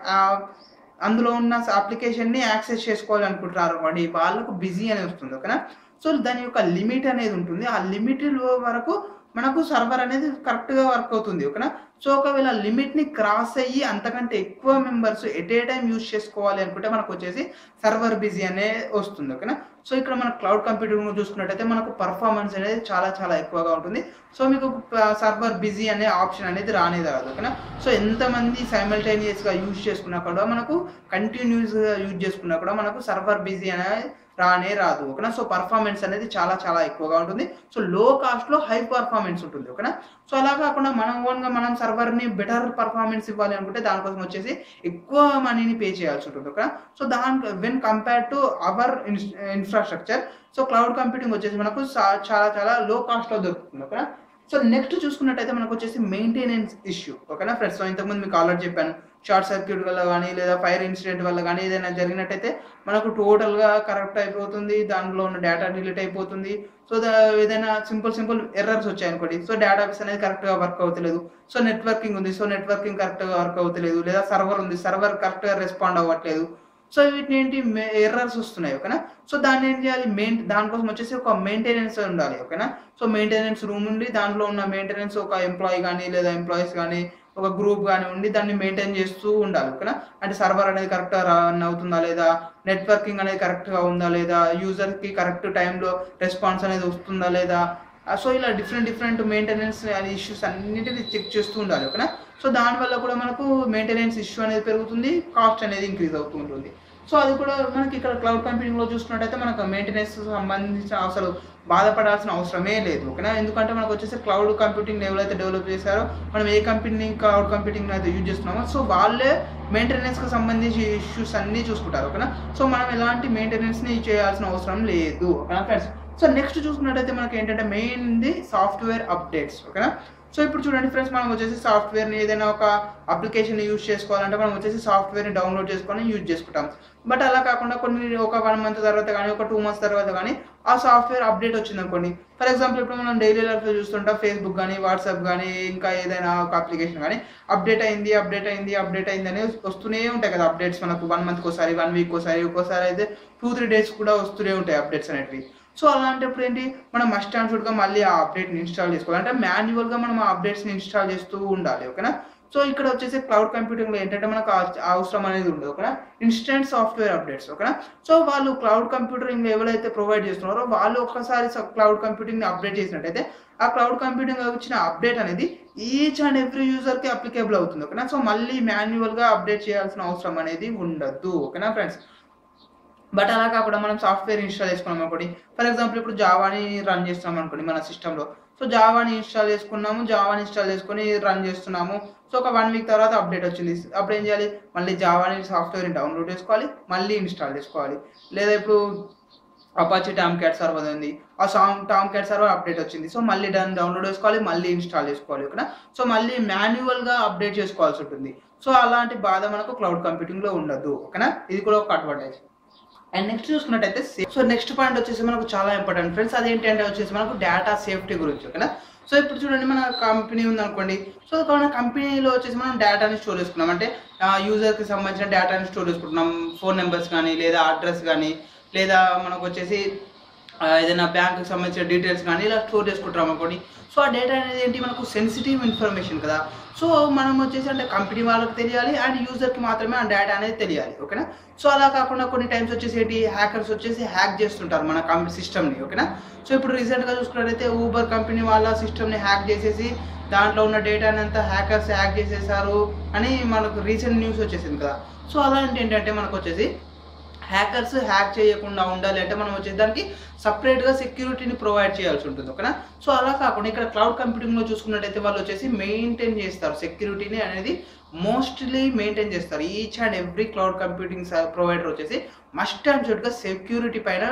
అందులో ఉన్న అప్లికేషన్ని యాక్సెస్ చేసుకోవాలనుకుంటున్నారు అనుకోండి వాళ్ళకు బిజీ అనేది వస్తుంది ఓకేనా సో దాని యొక్క లిమిట్ అనేది ఉంటుంది ఆ లిమిట్ వరకు మనకు సర్వర్ అనేది కరెక్ట్గా వర్క్ అవుతుంది ఓకేనా సో ఒకవేళ లిమిట్ని క్రాస్ అయ్యి అంతకంటే ఎక్కువ members at a time use చేసుకోవాలి అనుకుంటే మనకు వచ్చేసి సర్వర్ బిజీ అనే వస్తుంది ఓకేనా సో ఇక్కడ మన క్లౌడ్ కంప్యూటింగ్ చూసుకున్నట్టయితే మనకు పర్ఫార్మెన్స్ అనేది చాలా చాలా ఎక్కువగా ఉంటుంది సో మీకు సర్వర్ బిజీ అనే ఆప్షన్ అనేది రానేది రాదు ఓకేనా సో ఎంతమంది సైమల్టేనియస్గా యూజ్ చేసుకున్నా కూడా మనకు కంటిన్యూస్గా యూజ్ చేసుకున్నా కూడా మనకు సర్వర్ బిజీ అనే రానే రాదు ఓకేనా సో పర్ఫార్మెన్స్ అనేది చాలా చాలా ఎక్కువగా ఉంటుంది సో లో కాస్ట్లో హై పర్ఫార్మెన్స్ ఉంటుంది ఓకేనా సో అలా కాకుండా మనం ఓన్గా మనం సర్వర్ని బెటర్ పర్ఫార్మెన్స్ ఇవ్వాలి అనుకుంటే దానికోసం వచ్చేసి ఎక్కువ మనీని పే చేయాల్సి ఉంటుంది ఓకేనా సో దాని when compare to our infrastructure so cloud computing వచ్చేసి మనకు చా- చాలా చాలా లో కాస్ట్లో దొరుకుతుంది ఓకేనా సో నెక్స్ట్ చూసుకున్నట్టయితే మనకు వచ్చేసి మెయింటెనెన్స్ ఇష్యూ ఓకేనా ఫ్రెండ్స్ సో ఇంతకుముందు మీకు ఆల్రెడీ చెప్పాను షార్ట్ సర్క్యూట్ వల్ల కానీ లేదా ఫైర్ ఇన్సిడెంట్ వల్ల కానీ ఏదైనా జరిగినట్టయితే మనకు టోటల్గా కరెక్ట్ అయిపోతుంది దాంట్లో ఉన్న డేటా డిలీట్ అయిపోతుంది సో ఏదైనా సింపుల్ సింపుల్ ఎర్రర్స్ వచ్చాయనుకోండి సో డేటాబేస్ అనేది కరెక్ట్గా వర్క్ అవుతలేదు సో నెట్వర్కింగ్ ఉంది సో నెట్వర్కింగ్ కరెక్ట్గా వర్క్ అవుతలేదు లేదా సర్వర్ ఉంది సర్వర్ కరెక్ట్గా రెస్పాండ్ అవ్వట్లేదు సో వీటిని ఏంటి ఎర్రర్స్ వస్తున్నాయి ఓకేనా సో దాన్ని ఏం చేయాలి మెయిన్ దానికోసం వచ్చేసి ఒక మెయింటెనెన్స్ ఉండాలి ఓకేనా సో మెయింటెనెన్స్ రూమ్ ఉండి దాంట్లో ఉన్న మెయింటెనెన్స్ ఒక ఎంప్లాయీ కానీ లేదా ఎంప్లాయీస్ కానీ ఒక గ్రూప్ కానీ ఉండి దాన్ని మెయింటైన్ చేస్తూ ఉండాలి ఓకేనా అంటే సర్వర్ అనేది కరెక్ట్గా రన్ అవుతుందా లేదా నెట్వర్కింగ్ అనేది కరెక్ట్గా ఉందా లేదా యూజర్కి కరెక్ట్ టైంలో రెస్పాన్స్ అనేది వస్తుందా లేదా ఆ, సో ఇలా డిఫరెంట్ డిఫరెంట్ మెయింటెనెన్స్ ఇష్యూస్ అన్నిటిని చెక్ చేస్తూ ఉండాలి ఓకేనా సో దానివల్ల కూడా మనకు మెయింటెనెన్స్ ఇష్యూ అనేది పెరుగుతుంది కాస్ట్ అనేది ఇంక్రీజ్ అవుతూ ఉంటుంది సో అది కూడా మనకి ఇక్కడ క్లౌడ్ కంప్యూటింగ్లో చూసుకున్నట్టయితే మనకు మెయింటెనెన్స్ సంబంధించిన అసలు బాధపడాల్సిన అవసరమే లేదు ఓకేనా ఎందుకంటే మనకు వచ్చేసి క్లౌడ్ కంప్యూటింగ్ ఎవరైతే డెవలప్ చేశారో మనం ఏ కంపెనీ క్లౌడ్ కంప్యూటింగ్ అయితే యూజ్ చేస్తున్నామో సో వాళ్ళే మెయింటెనెన్స్కి సంబంధించి ఇష్యూస్ అన్నీ చూసుకుంటారు ఓకేనా సో మనం ఎలాంటి మెయింటెనెన్స్ని చేయాల్సిన అవసరం లేదు ఓకేనా ఫ్రెండ్స్ సో నెక్స్ట్ చూసుకున్నట్టయితే మనకి ఏంటంటే మెయిన్ ది సాఫ్ట్వేర్ అప్డేట్స్ ఓకేనా సో ఇప్పుడు చూడండి ఫ్రెండ్స్ మనం వచ్చేసి సాఫ్ట్వేర్ని ఏదైనా ఒక అప్లికేషన్ యూజ్ చేసుకోవాలంటే మనం వచ్చేసి సాఫ్ట్వేర్ని డౌన్లోడ్ చేసుకొని యూజ్ చేసుకుంటాం బట్ అలా కాకుండా కొన్ని ఒక వన్ మంత్ తర్వాత కానీ ఒక టూ మంత్స్ తర్వాత కానీ ఆ సాఫ్ట్వేర్ అప్డేట్ వచ్చింది అనుకోండి ఫర్ ఎగ్జాంపుల్ ఇప్పుడు మనం డైలీ లైఫ్లో చూస్తుంటాం ఫేస్బుక్ కానీ వాట్సాప్ కానీ ఇంకా ఏదైనా ఒక అప్లికేషన్ కానీ అప్డేట్ అయింది అప్డేట్ అయింది అప్డేట్ అయింది అని వస్తూనే ఉంటాయి కదా అప్డేట్స్ మనకు వన్ మంత్కి ఒకసారి వన్ వీక్ ఒకసారి ఒక్కోసారి అయితే టూ త్రీ డేస్ కూడా వస్తూనే ఉంటాయి అప్డేట్స్ అనేటివి సో అలాంటప్పుడు ఏంటి మనం మస్ట్ అండ్ షుడ్గా మళ్ళీ ఆ అప్డేట్ని ఇన్స్టాల్ చేసుకోవాలి అంటే మాన్యువల్గా మనం ఆ అప్డేట్స్ని ఇన్స్టాల్ చేస్తూ ఉండాలి ఓకేనా సో ఇక్కడ వచ్చేసి క్లౌడ్ కంప్యూటింగ్లో ఏంటంటే మనకు ఆ- అవసరం అనేది ఉండదు ఓకేనా ఇన్స్టెంట్ సాఫ్ట్వేర్ అప్డేట్స్ ఓకేనా సో వాళ్ళు క్లౌడ్ కంప్యూటింగ్ ఎవరైతే ప్రొవైడ్ చేస్తున్నారో వాళ్ళు ఒక్కసారి క్లౌడ్ కంప్యూటింగ్ అప్డేట్ చేసినట్టయితే ఆ క్లౌడ్ కంప్యూటింగ్ వచ్చిన అప్డేట్ అనేది ఈచ్ అండ్ ఎవ్రీ యూజర్కి అప్లికేబుల్ అవుతుంది ఓకేనా సో మళ్ళీ మాన్యువల్గా అప్డేట్ చేయాల్సిన అవసరం అనేది ఉండదు ఓకేనా ఫ్రెండ్స్ బట్ అలా కాకుండా మనం సాఫ్ట్వేర్ ఇన్స్టాల్ చేసుకున్నాం అనుకోండి ఫర్ ఎగ్జాంపుల్ ఇప్పుడు జావాని రన్ చేస్తున్నాం అనుకోండి మన సిస్టంలో సో జావాని ఇన్స్టాల్ చేసుకున్నాము జావాని ఇన్స్టాల్ చేసుకొని రన్ చేస్తున్నాము సో ఒక వన్ వీక్ తర్వాత అప్డేట్ వచ్చింది అప్పుడు ఏం చేయాలి మళ్ళీ జావాని సాఫ్ట్వేర్ని డౌన్లోడ్ చేసుకోవాలి మళ్ళీ ఇన్స్టాల్ చేసుకోవాలి లేదా ఇప్పుడు అపాచీ టామ్ క్యాట్ సర్వర్ ఉంది ఆ సాంగ్ టామ్ క్యాట్ సర్వర్ అప్డేట్ వచ్చింది సో మళ్ళీ దాన్ని డౌన్లోడ్ చేసుకోవాలి మళ్ళీ ఇన్స్టాల్ చేసుకోవాలి ఓకేనా సో మళ్ళీ మాన్యువల్గా అప్డేట్ చేసుకోవాల్సి ఉంటుంది సో అలాంటి బాధ మనకు క్లౌడ్ కంప్యూటింగ్లో ఉండదు ఓకేనా ఇది కూడా ఒక అడ్వాంటేజ్ అండ్ నెక్స్ట్ చూసుకున్నట్టయితే సో నెక్స్ట్ పాయింట్ వచ్చేసి మనకు చాలా ఇంపార్టెంట్ ఫ్రెండ్స్ అదేంటి అంటే వచ్చేసి మనకు డేటా సేఫ్టీ గురించి ఓకేనా సో ఇప్పుడు చూడండి మన కంపెనీ ఉందనుకోండి సో మన కంపెనీలో వచ్చేసి మనం డేటాని స్టోర్ చేసుకున్నాం అంటే యూజర్కి సంబంధించిన డేటాని స్టోర్ చేసుకుంటున్నాం ఫోన్ నెంబర్స్ కానీ లేదా అడ్రస్ కానీ లేదా మనకు వచ్చేసి ఆ, ఏదైనా బ్యాంకుకి సంబంధించిన డీటెయిల్స్ కానీ ఇలా స్టోర్ చేసుకుంటాం అనుకోండి సో ఆ డేటా అనేది ఏంటి మనకు సెన్సిటివ్ ఇన్ఫర్మేషన్ కదా సో మనం వచ్చేసి అంటే కంపెనీ వాళ్ళకి తెలియాలి అండ్ యూజర్కి మాత్రమే ఆ డేటా అనేది తెలియాలి ఓకేనా సో అలా కాకుండా కొన్ని టైమ్స్ వచ్చేసి ఏంటి హ్యాకర్స్ వచ్చేసి హ్యాక్ చేస్తుంటారు మన కంపెనీ సిస్టమ్ని ఓకేనా సో ఇప్పుడు రీసెంట్గా చూసుకున్నట్టయితే ఊబర్ కంపెనీ వాళ్ళ సిస్టమ్ని హ్యాక్ చేసేసి దాంట్లో ఉన్న డేటాని అంతా హ్యాకర్స్ హ్యాక్ చేసేసారు అని మనకు రీసెంట్ న్యూస్ వచ్చేసింది కదా సో అలాంటి ఏంటంటే మనకు వచ్చేసి హ్యాకర్స్ హ్యాక్ చేయకుండా ఉండాలి అంటే మనం వచ్చేసి దానికి సపరేట్గా సెక్యూరిటీని ప్రొవైడ్ చేయాల్సి ఉంటుంది ఓకేనా సో అలా కాకుండా ఇక్కడ క్లౌడ్ కంప్యూటింగ్లో చూసుకున్నట్టయితే వాళ్ళు వచ్చేసి మెయింటైన్ చేస్తారు సెక్యూరిటీని అనేది మోస్ట్లీ మెయింటైన్ చేస్తారు each and every cloud computing provider వచ్చేసి మస్ట్ అండ్ షుడ్గా సెక్యూరిటీ పైన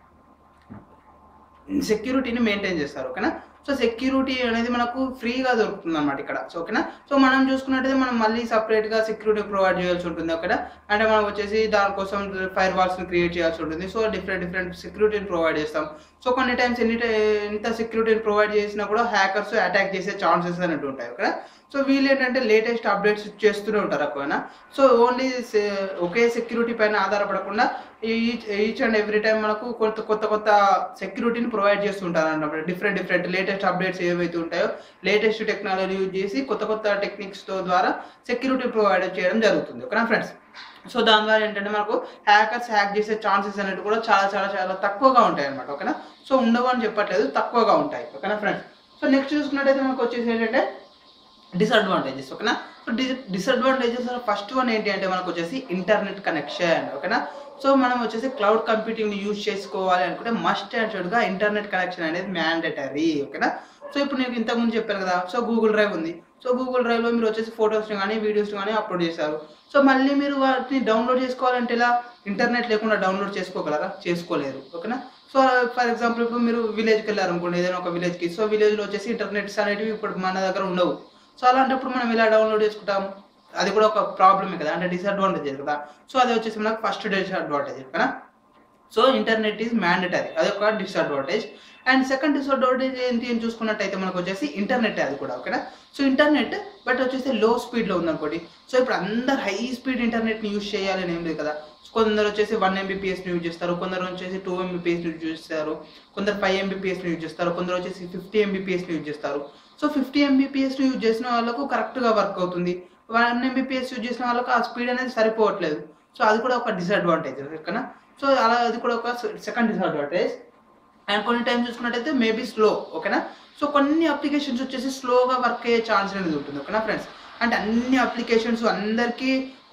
సెక్యూరిటీని మెయింటైన్ చేస్తారు ఓకేనా సో సెక్యూరిటీ అనేది మనకు ఫ్రీగా దొరుకుతుంది అనమాట ఇక్కడ సో ఓకేనా సో మనం చూసుకున్నట్టయితే మనం మళ్ళీ సపరేట్గా సెక్యూరిటీ ప్రొవైడ్ చేయాల్సి ఉంటుంది ఓకేనా అంటే మనం వచ్చేసి దానికోసం ఫైర్ వాల్స్ని క్రియేట్ చేయాల్సి ఉంటుంది సో డిఫరెంట్ డిఫరెంట్ సెక్యూరిటీని ప్రొవైడ్ చేస్తాం సో కొన్ని టైమ్స్ ఎన్ని టై- ఎంత సెక్యూరిటీని ప్రొవైడ్ చేసినా కూడా హ్యాకర్స్ అటాక్ చేసే ఛాన్సెస్ అనేవి ఉంటాయి ఓకేనా సో వీళ్ళు ఏంటంటే లేటెస్ట్ అప్డేట్స్ చేస్తూనే ఉంటారు ఎక్కువనా సో ఓన్లీ ఒకే సెక్యూరిటీ పైన ఆధారపడకుండా each each and every time మనకు కొత్త కొత్త కొత్త సెక్యూరిటీని ప్రొవైడ్ చేస్తుంటారు అన్నమాట డిఫరెంట్ డిఫరెంట్ లేటెస్ట్ అప్డేట్స్ ఏవైతే ఉంటాయో లేటెస్ట్ టెక్నాలజీ యూజ్ చేసి కొత్త కొత్త టెక్నిక్స్తో ద్వారా సెక్యూరిటీ ప్రొవైడ్ చేయడం జరుగుతుంది ఓకేనా ఫ్రెండ్స్ సో దాని ద్వారా ఏంటంటే మనకు హ్యాకర్స్ హ్యాక్ చేసే ఛాన్సెస్ అనేవి కూడా చాలా చాలా చాలా తక్కువగా ఉంటాయి అనమాట ఓకేనా సో ఉండవు అని చెప్పట్లేదు తక్కువగా ఉంటాయి ఓకేనా ఫ్రెండ్స్ సో నెక్స్ట్ చూసుకున్నట్టయితే మనకు వచ్చేసి ఏంటంటే డిసడ్వాంటేజెస్ ఓకేనా సో డి డిసడ్వాంటేజెస్ ఫస్ట్ వన్ ఏంటి అంటే మనకు వచ్చేసి ఇంటర్నెట్ కనెక్షన్ ఓకేనా సో మనం వచ్చేసి క్లౌడ్ కంప్యూటింగ్ని యూజ్ చేసుకోవాలి అనుకుంటే మస్ట్ అండ్ షుడ్గా ఇంటర్నెట్ కనెక్షన్ అనేది మ్యాండేటరీ ఓకేనా సో ఇప్పుడు నేను ఇంతకుముందు చెప్పాను కదా సో గూగుల్ డ్రైవ్ ఉంది సో గూగుల్ డ్రైవ్లో మీరు వచ్చేసి ఫొటోస్ని కానీ వీడియోస్ని కానీ అప్లోడ్ చేశారు సో మళ్ళీ మీరు వాటిని డౌన్లోడ్ చేసుకోవాలంటే ఇలా ఇంటర్నెట్ లేకుండా డౌన్లోడ్ చేసుకోగలరా చేసుకోలేరు ఓకేనా సో ఫర్ ఎగ్జాంపుల్ ఇప్పుడు మీరు విలేజ్కి వెళ్ళారు అనుకోండి ఏదైనా ఒక విలేజ్కి సో విలేజ్లో వచ్చేసి ఇంటర్నెట్స్ అనేటివి ఇప్పుడు మన దగ్గర ఉండవు సో అలాంటప్పుడు మనం ఇలా డౌన్లోడ్ చేసుకుంటాం అది కూడా ఒక ప్రాబ్లమే కదా అంటే డిసడ్వాంటేజ్ కదా సో అది వచ్చేసి మనకు ఫస్ట్ డిసడ్వాంటేజ్ కదా సో ఇంటర్నెట్ ఈజ్ మ్యాండటరీ అది ఒక డిసడ్వాంటేజ్ అండ్ సెకండ్ డిసడ్వాంటేజ్ ఏంటి అని చూసుకున్నట్టయితే మనకు వచ్చేసి ఇంటర్నెట్ అది కూడా ఓకేనా సో ఇంటర్నెట్ బట్ వచ్చేసి లో స్పీడ్లో ఉందనుకోండి సో ఇప్పుడు అందరు హై స్పీడ్ ఇంటర్నెట్ని యూజ్ చేయాలని ఏం లేదు కదా కొందరు వచ్చేసి వన్ ఎంబీపీఎస్ని యూజ్ చేస్తారు కొందరు వచ్చేసి టూ ఎంబీపీఎస్ని యూజ్ చేస్తారు కొందరు ఫైవ్ ఎంబీపీఎస్ని యూజ్ చేస్తారు కొందరు వచ్చేసి ఫిఫ్టీ ఎంబీపీఎస్ని యూజ్ చేస్తారు సో ఫిఫ్టీ ఎంబీపీఎస్ని యూజ్ చేసిన వాళ్ళకు కరెక్ట్గా వర్క్ అవుతుంది వన్ ఎంబీపీఎస్ యూజ్ చేసిన వాళ్ళకు ఆ స్పీడ్ అనేది సరిపోవట్లేదు సో అది కూడా ఒక డిసడ్వాంటేజ్ ఓకేనా సో అలా అది కూడా ఒక సెకండ్ డిసడ్వాంటేజ్ అండ్ కొన్ని టైం చూసుకున్నట్టయితే మేబీ స్లో ఓకేనా సో కొన్ని అప్లికేషన్స్ వచ్చేసి స్లోగా వర్క్ అయ్యే ఛాన్స్ అనేది ఉంటుంది ఓకేనా ఫ్రెండ్స్ అంటే అన్ని అప్లికేషన్స్ అందరికీ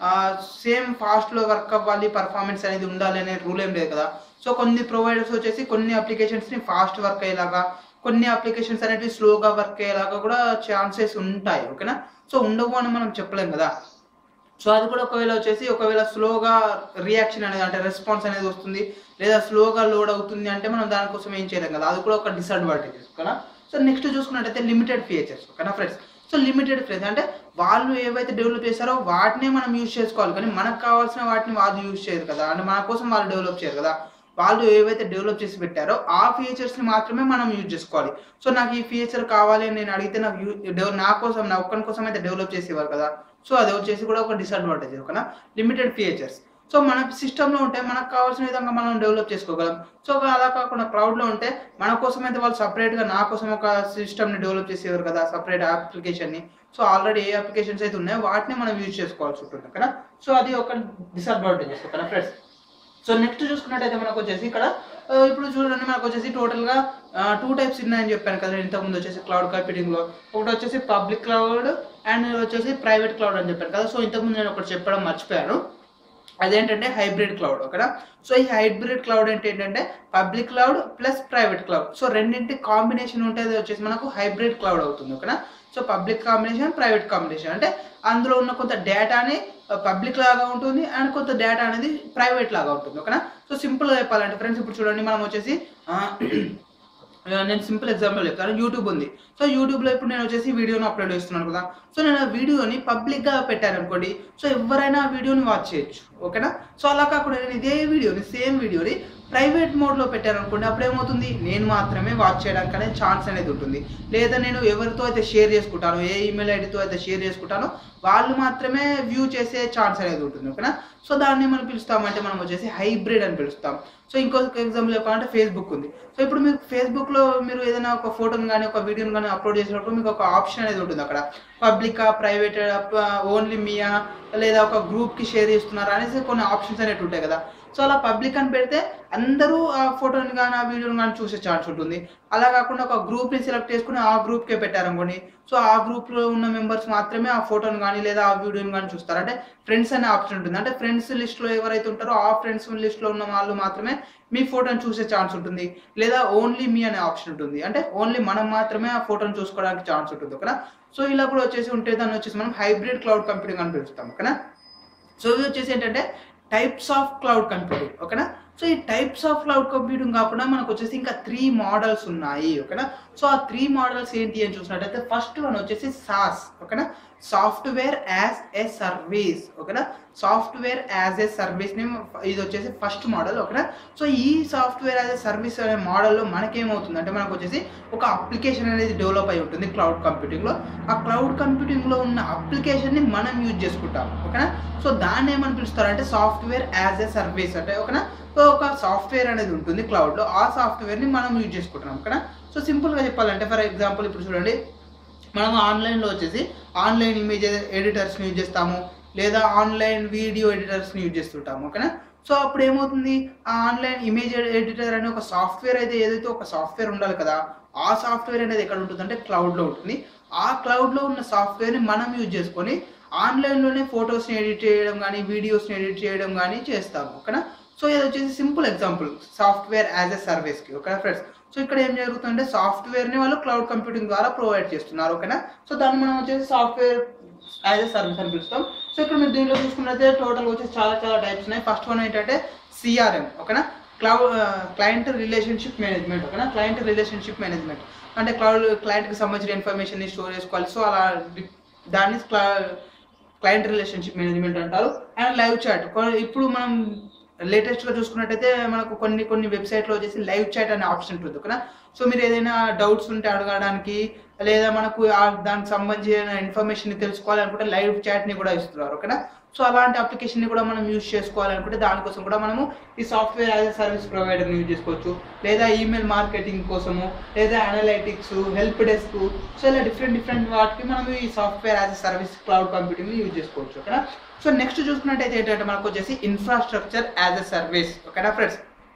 సేమ్ ఫాస్ట్లో వర్క్ అవ్వాలి పర్ఫార్మెన్స్ అనేది ఉండాలి అనే రూల్ ఏం లేదు కదా సో కొన్ని ప్రొవైడర్స్ వచ్చేసి కొన్ని అప్లికేషన్స్ని ఫాస్ట్ వర్క్ అయ్యేలాగా కొన్ని అప్లికేషన్స్ అనేవి స్లోగా వర్క్ అయ్యేలాగా కూడా ఛాన్సెస్ ఉంటాయి ఓకేనా సో ఉండవు అని మనం చెప్పలేం కదా సో అది కూడా ఒకవేళ వచ్చేసి ఒకవేళ స్లోగా రియాక్షన్ అనేది అంటే రెస్పాన్స్ అనేది వస్తుంది లేదా స్లోగా లోడ్ అవుతుంది అంటే మనం దానికోసం ఏం చేయలేం కదా అది కూడా ఒక డిసడ్వాంటేజెస్ ఓకేనా సో నెక్స్ట్ చూసుకున్నట్టయితే లిమిటెడ్ ఫీచర్స్ ఓకేనా ఫ్రెండ్స్ సో లిమిటెడ్ ఫీచర్స్ అంటే వాళ్ళు ఏవైతే డెవలప్ చేస్తారో వాటినే మనం యూజ్ చేసుకోవాలి కానీ మనకు కావాల్సిన వాటిని వాళ్ళు యూజ్ చేయరు కదా అంటే మన కోసం వాళ్ళు డెవలప్ చేయరు కదా వాళ్ళు ఏవైతే డెవలప్ చేసి పెట్టారో ఆ ఫీచర్స్ని మాత్రమే మనం యూజ్ చేసుకోవాలి సో నాకు ఈ ఫీచర్ కావాలి అని నేను అడిగితే నాకు యూ- డెవ- నా కోసం నా ఒక్కని కోసం అయితే డెవలప్ చేసేవారు కదా సో అది వచ్చేసి కూడా ఒక డిసడ్వాంటేజ్ ఓకేనా లిమిటెడ్ ఫీచర్స్ సో మన సిస్టంలో ఉంటే మనకు కావాల్సిన విధంగా మనం డెవలప్ చేసుకోగలం సో అలా కాకుండా క్లౌడ్లో ఉంటే మన కోసం అయితే వాళ్ళు సపరేట్గా నా కోసం ఒక సిస్టమ్ని డెవలప్ చేసేవారు కదా సపరేట్ అప్లికేషన్ని సో ఆల్రెడీ ఏ అప్లికేషన్స్ అయితే ఉన్నాయో వాటిని మనం యూజ్ చేసుకోవాల్సి ఉంటుంది ఓకేనా సో అది ఒక డిసడ్వాంటేజెస్ ఓకేనా ఫ్రెండ్స్ సో నెక్స్ట్ చూసుకున్నట్టయితే మనకు వచ్చేసి ఇక్కడ ఆ, ఇప్పుడు చూడండి మనకు వచ్చేసి టోటల్గా టూ టైప్స్ ఉన్నాయని చెప్పాను కదా నేను ఇంతకుముందు వచ్చేసి క్లౌడ్ కంప్యూటింగ్లో ఒకటి వచ్చేసి పబ్లిక్ క్లౌడ్ అండ్ వచ్చేసి ప్రైవేట్ క్లౌడ్ అని చెప్పాను కదా సో ఇంతకుముందు నేను ఒకటి చెప్పడం మర్చిపోయాను అదేంటంటే హైబ్రిడ్ క్లౌడ్ ఓకేనా సో ఈ హైబ్రిడ్ క్లౌడ్ అంటే ఏంటంటే public cloud plus private cloud so రెండింటి కాంబినేషన్ ఉంటే అది వచ్చేసి మనకు హైబ్రిడ్ క్లౌడ్ అవుతుంది ఓకేనా so public combination private combination అంటే అందులో ఉన్న కొంత డేటాని పబ్లిక్ లాగా ఉంటుంది అండ్ కొంత డేటా అనేది ప్రైవేట్ లాగా ఉంటుంది ఓకేనా సో సింపుల్గా చెప్పాలంటే ఫ్రెండ్స్ ఇప్పుడు చూడండి మనం వచ్చేసి ఆ, ఆ, నేను సింపుల్ ఎగ్జాంపుల్ చెప్తాను యూట్యూబ్ ఉంది సో యూట్యూబ్లో ఇప్పుడు నేను వచ్చేసి వీడియోని అప్లోడ్ చేస్తున్నాను కదా సో నేను ఆ వీడియోని పబ్లిక్గా పెట్టాను అనుకోండి సో ఎవరైనా ఆ వీడియోని వాచ్ చేయొచ్చు ఓకేనా సో అలా కాకుండా నేను ఇదే వీడియోని సేమ్ వీడియోని ప్రైవేట్ మోడ్లో పెట్టాను అనుకోండి అప్పుడు ఏమవుతుంది నేను మాత్రమే వాచ్ చేయడానికి అనేది ఛాన్స్ అనేది ఉంటుంది లేదా నేను ఎవరితో అయితే షేర్ చేసుకుంటానో ఏ ఈమెయిల్ ఐడితో అయితే షేర్ చేసుకుంటానో వాళ్ళు మాత్రమే వ్యూ చేసే ఛాన్స్ అనేది ఉంటుంది ఓకేనా సో దాన్ని మనం పిలుస్తామంటే మనం వచ్చేసి హైబ్రిడ్ అని పిలుస్తాం సో ఇంకొక ఎగ్జాంపుల్ చెప్పాలంటే ఫేస్బుక్ ఉంది సో ఇప్పుడు మీరు ఫేస్బుక్లో మీరు ఏదైనా ఒక ఫోటోని కానీ ఒక వీడియోని కానీ అప్లోడ్ చేసినప్పుడు మీకు ఒక ఆప్షన్ అనేది ఉంటుంది అక్కడ పబ్లికా ప్రైవేట్ ఓన్లీ మీయా లేదా ఒక గ్రూప్కి షేర్ చేస్తున్నారా అనేసి కొన్ని ఆప్షన్స్ అనేవి ఉంటాయి కదా సో అలా పబ్లిక్ అని పెడితే అందరూ ఆ ఫోటోని కానీ ఆ వీడియోని కానీ చూసే ఛాన్స్ ఉంటుంది అలా కాకుండా ఒక గ్రూప్ని సెలెక్ట్ చేసుకుని ఆ గ్రూప్కే పెట్టారనుకోండి సో ఆ గ్రూప్లో ఉన్న మెంబర్స్ మాత్రమే ఆ ఫోటోని కానీ లేదా ఆ వీడియోని కానీ చూస్తారు అంటే ఫ్రెండ్స్ అనే ఆప్షన్ ఉంటుంది అంటే ఫ్రెండ్స్ లిస్ట్లో ఎవరైతే ఉంటారో ఆ ఫ్రెండ్స్ లిస్ట్లో ఉన్న వాళ్ళు మాత్రమే మీ ఫోటోని చూసే ఛాన్స్ ఉంటుంది లేదా ఓన్లీ మీ అనే ఆప్షన్ ఉంటుంది అంటే ఓన్లీ మనం మాత్రమే ఆ ఫోటోని చూసుకోవడానికి ఛాన్స్ ఉంటుంది ఓకేనా సో ఇలా కూడా వచ్చేసి ఉంటే దాన్ని వచ్చేసి మనం హైబ్రిడ్ క్లౌడ్ కంప్యూటింగ్ అని పిలుస్తాం ఓకేనా సో ఇది వచ్చేసి ఏంటంటే టైప్స్ ఆఫ్ క్లౌడ్ కంప్యూటింగ్ ఓకేనా సో ఈ టైప్స్ ఆఫ్ క్లౌడ్ కంప్యూటింగ్ కాకుండా మనకు వచ్చేసి ఇంకా త్రీ మోడల్స్ ఉన్నాయి ఓకేనా సో ఆ త్రీ మోడల్స్ ఏంటి అని చూసినట్టయితే ఫస్ట్ వన్ వచ్చేసి సాస్ ఓకేనా సాఫ్ట్వేర్ యాజ్ ఏ సర్వీస్ ఓకేనా సాఫ్ట్వేర్ యాజ్ ఏ సర్వీస్ ని ఇది వచ్చేసి ఫస్ట్ మోడల్ ఓకేనా సో ఈ సాఫ్ట్వేర్ యాజ్ ఏ సర్వీస్ అనే మోడల్లో మనకేమవుతుంది అంటే మనకు వచ్చేసి ఒక అప్లికేషన్ అనేది డెవలప్ అయి ఉంటుంది క్లౌడ్ కంప్యూటింగ్లో ఆ క్లౌడ్ కంప్యూటింగ్లో ఉన్న అప్లికేషన్ని మనం యూజ్ చేసుకుంటాం ఓకేనా సో దాన్ని ఏమని పిలుస్తారంటే సాఫ్ట్వేర్ యాజ్ ఏ సర్వీస్ అంటే ఓకేనా సో ఒక సాఫ్ట్వేర్ అనేది ఉంటుంది క్లౌడ్లో ఆ సాఫ్ట్వేర్ని మనం యూజ్ చేసుకుంటున్నాం ఓకేనా సో సింపుల్గా చెప్పాలంటే ఫర్ ఎగ్జాంపుల్ ఇప్పుడు చూడండి మనం ఆన్లైన్లో వచ్చేసి ఆన్లైన్ ఇమేజ్ ఎడిటర్స్ని యూజ్ చేస్తాము లేదా ఆన్లైన్ వీడియో ఎడిటర్స్ని యూజ్ చేస్తుంటాము ఓకేనా సో అప్పుడు ఏమవుతుంది ఆ ఆన్లైన్ ఇమేజ్ ఎడిటర్ అనే ఒక సాఫ్ట్వేర్ అయితే ఏదైతే ఒక సాఫ్ట్వేర్ ఉండాలి కదా ఆ సాఫ్ట్వేర్ అనేది ఎక్కడ ఉంటుందంటే క్లౌడ్లో ఉంటుంది ఆ క్లౌడ్లో ఉన్న సాఫ్ట్వేర్ని మనం యూజ్ చేసుకొని ఆన్లైన్లోనే ఫొటోస్ని ఎడిట్ చేయడం కానీ వీడియోస్ని ఎడిట్ చేయడం కానీ చేస్తాము ఓకేనా సో ఇది వచ్చేసి simple example software as a సర్వీస్కి ఓకేనా ఫ్రెండ్స్ సో ఇక్కడ ఏం జరుగుతుందంటే సాఫ్ట్వేర్ని వాళ్ళు క్లౌడ్ కంప్యూటింగ్ ద్వారా ప్రొవైడ్ చేస్తున్నారు ఓకేనా సో దాన్ని మనం వచ్చేసి సాఫ్ట్వేర్ యాజ్ ఎ సర్వీస్ అని పిలుస్తాం సో ఇక్కడ మీరు దీనిలో చూసుకున్నట్లయితే టోటల్ వచ్చేసి చాలా చాలా టైప్స్ ఉన్నాయి ఫస్ట్ వన్ ఏంటంటే సిఆర్ఎం ఓకేనా క్లౌడ్ క్లయింట్ రిలేషన్షిప్ మేనేజ్మెంట్ ఓకేనా క్లయింట్ రిలేషన్షిప్ మేనేజ్మెంట్ అంటే క్లౌడ్ క్లయింట్కి సంబంధించిన ఇన్ఫర్మేషన్ని స్టోర్ చేసుకోవాలి సో అలా డి- దాన్ని క్లయింట్ రిలేషన్షిప్ మేనేజ్మెంట్ అంటారు అండ్ లైవ్ చాట్ ఇప్పుడు మనం లేటెస్ట్గా చూసుకున్నట్టయితే మనకు కొన్ని కొన్ని వెబ్సైట్లో వచ్చేసి లైవ్ చాట్ అనే ఆప్షన్ ఉంటుంది ఓకేనా సో మీరు ఏదైనా డౌట్స్ ఉంటే అడగడానికి లేదా మనకు ఆ- దానికి సంబంధించిన ఇన్ఫర్మేషన్ తెలుసుకోవాలి అనుకుంటే లైవ్ చాట్ని కూడా ఇస్తున్నారు ఓకేనా సో అలాంటి అప్లికేషన్ని కూడా మనం యూజ్ చేసుకోవాలనుకుంటే దానికోసం కూడా మనము ఈ సాఫ్ట్వేర్ యాజ్ ఎ సర్వీస్ ప్రొవైడర్ని యూజ్ చేసుకోవచ్చు లేదా ఈమెయిల్ మార్కెటింగ్ కోసము లేదా అనలైటిక్స్ హెల్ప్ డెస్క్ సో ఇలా డిఫరెంట్ డిఫరెంట్ వాటికి మనం ఈ software as a service cloud కంప్యూటింగ్ని యూజ్ చేసుకోవచ్చు ఓకేనా సో నెక్స్ట్ చూసుకున్నట్టయితే ఏంటంటే మనకు వచ్చేసి ఇన్ఫ్రాస్ట్రక్చర్ యాజ్ ఎ సర్వీస్ ఓకేనా friends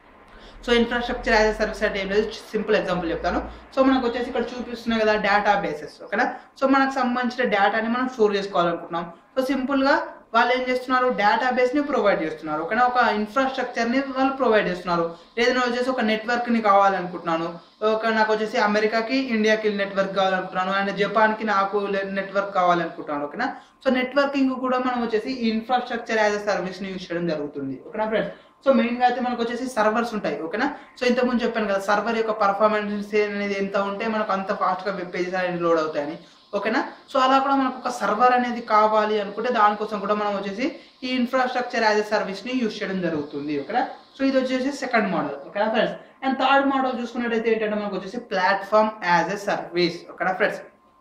so infrastructure as a service అంటే ఏం లేదు సింపుల్ ఎగ్జాంపుల్ చెప్తాను సో మనకు వచ్చేసి ఇక్కడ చూపిస్తున్నాయి కదా డేటా బేసెస్ ఓకేనా సో మనకు సంబంధించిన డేటాని మనం స్టోర్ చేసుకోవాలనుకుంటున్నాం సో సింపుల్గా వాళ్ళు ఏం చేస్తున్నారు డేటాబేస్ని ప్రొవైడ్ చేస్తున్నారు ఓకేనా ఒక ఇన్ఫ్రాస్ట్రక్చర్ని వాళ్ళు ప్రొవైడ్ చేస్తున్నారు ఏదైనా వచ్చేసి ఒక నెట్వర్క్ని కావాలనుకుంటున్నాను ఒక నాకు వచ్చేసి అమెరికాకి ఇండియాకి నెట్వర్క్ కావాలనుకుంటున్నాను అండ్ జపాన్కి నాకు నెట్వర్క్ కావాలనుకుంటున్నాను ఓకేనా సో నెట్వర్కింగ్ కూడా మనం వచ్చేసి ఈ ఇన్ఫ్రాస్ట్రక్చర్ యాజ్ అ సర్వీస్ని యూజ్ చేయడం జరుగుతుంది ఓకేనా ఫ్రెండ్స్ సో మెయిన్గా అయితే మనకు వచ్చేసి సర్వర్స్ ఉంటాయి ఓకేనా సో ఇంతకుముందు చెప్పాను కదా సర్వర్ యొక్క పర్ఫార్మెన్స్ అనేది ఎంత ఉంటే మనకు అంత ఫాస్ట్గా వెబ్ పేజెస్ అనేది లోడ్ అవుతాయని ఓకేనా సో అలా కూడా మనకు ఒక సర్వర్ అనేది కావాలి అనుకుంటే దానికోసం కూడా మనం వచ్చేసి ఈ ఇన్ఫ్రాస్ట్రక్చర్ యాజ్ ఎ సర్వీస్ని యూజ్ చేయడం జరుగుతుంది ఓకేనా సో ఇది వచ్చేసి సెకండ్ మోడల్ ఓకేనా ఫ్రెండ్స్ అండ్ థర్డ్ మోడల్ చూసుకున్నట్టయితే ఏంటంటే మనకు వచ్చేసి ప్లాట్ఫామ్ యాజ్ ఎ సర్వీస్ ఓకేనా ఫ్రెండ్స్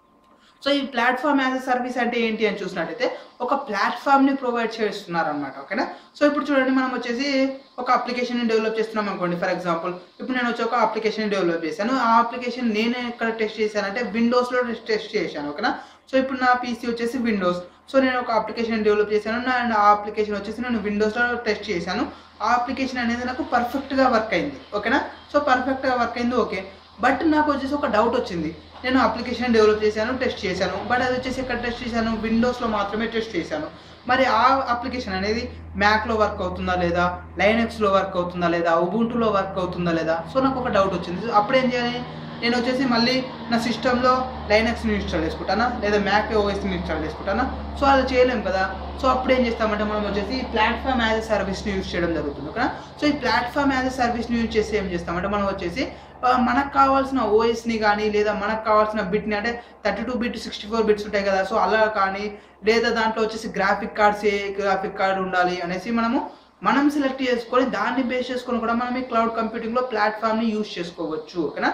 సో ఈ ప్లాట్ఫామ్ యాజ్ అ సర్వీస్ అంటే ఏంటి అని చూసినట్టయితే ఒక ప్లాట్ఫామ్ని ప్రొవైడ్ చేస్తున్నారు అనమాట ఓకేనా సో ఇప్పుడు చూడండి మనం వచ్చేసి ఒక అప్లికేషన్ డెవలప్ చేస్తున్నాం అనుకోండి ఫర్ ఎగ్జాంపుల్ ఇప్పుడు నేను వచ్చి ఒక అప్లికేషన్ డెవలప్ చేశాను ఆ అప్లికేషన్ నేను ఎక్కడ టెస్ట్ చేశానంటే విండోస్లో టెస్ట్ చేశాను ఓకేనా సో ఇప్పుడు నా పీసీ వచ్చేసి విండోస్ సో నేను ఒక అప్లికేషన్ డెవలప్ చేశాను అండ్ ఆ అప్లికేషన్ వచ్చేసి నేను విండోస్లో టెస్ట్ చేశాను ఆ అప్లికేషన్ అనేది నాకు పర్ఫెక్ట్గా వర్క్ అయింది ఓకేనా సో పర్ఫెక్ట్గా వర్క్ అయింది ఓకే బట్ నాకు వచ్చేసి ఒక డౌట్ వచ్చింది నేను అప్లికేషన్ డెవలప్ చేశాను టెస్ట్ చేశాను బట్ అది వచ్చేసి ఎక్కడ టెస్ట్ చేశాను విండోస్లో మాత్రమే టెస్ట్ చేశాను మరి ఆ అప్లికేషన్ అనేది మ్యాక్లో వర్క్ అవుతుందా లేదా లైనక్స్లో వర్క్ అవుతుందా లేదా ఉబుంటులో వర్క్ అవుతుందా లేదా సో నాకు ఒక డౌట్ వచ్చింది సో అప్పుడు ఏం చేయాలి నేను వచ్చేసి మళ్ళీ నా సిస్టంలో లైనక్స్ని ఇన్స్టాల్ చేసుకుంటానా లేదా మ్యాక్ ఓఎస్ని ఇన్స్టాల్ చేసుకుంటానా సో అలా చేయలేం కదా సో అప్పుడు ఏం చేస్తామంటే మనం వచ్చేసి ప్లాట్ఫామ్ యాజ్ అ సర్వీస్ని యూజ్ చేయడం జరుగుతుంది ఓకేనా సో ఈ ప్లాట్ఫామ్ యాజ్ అ సర్వీస్ని యూజ్ చేసి ఏం చేస్తామంటే మనం వచ్చేసి ఆ, మనకు కావాల్సిన ఓఎస్ని కానీ లేదా మనకు కావాల్సిన బిట్ని అంటే thirty two bit sixty four bits ఉంటాయి కదా సో అలా కానీ లేదా దాంట్లో వచ్చేసి గ్రాఫిక్ కార్డ్స్ ఏ గ్రాఫిక్ కార్డ్ ఉండాలి అనేసి మనము మనం సెలెక్ట్ చేసుకొని దాన్ని బేస్ చేసుకొని కూడా మనం ఈ క్లౌడ్ కంప్యూటింగ్లో ప్లాట్ఫామ్ని యూజ్ చేసుకోవచ్చు ఓకేనా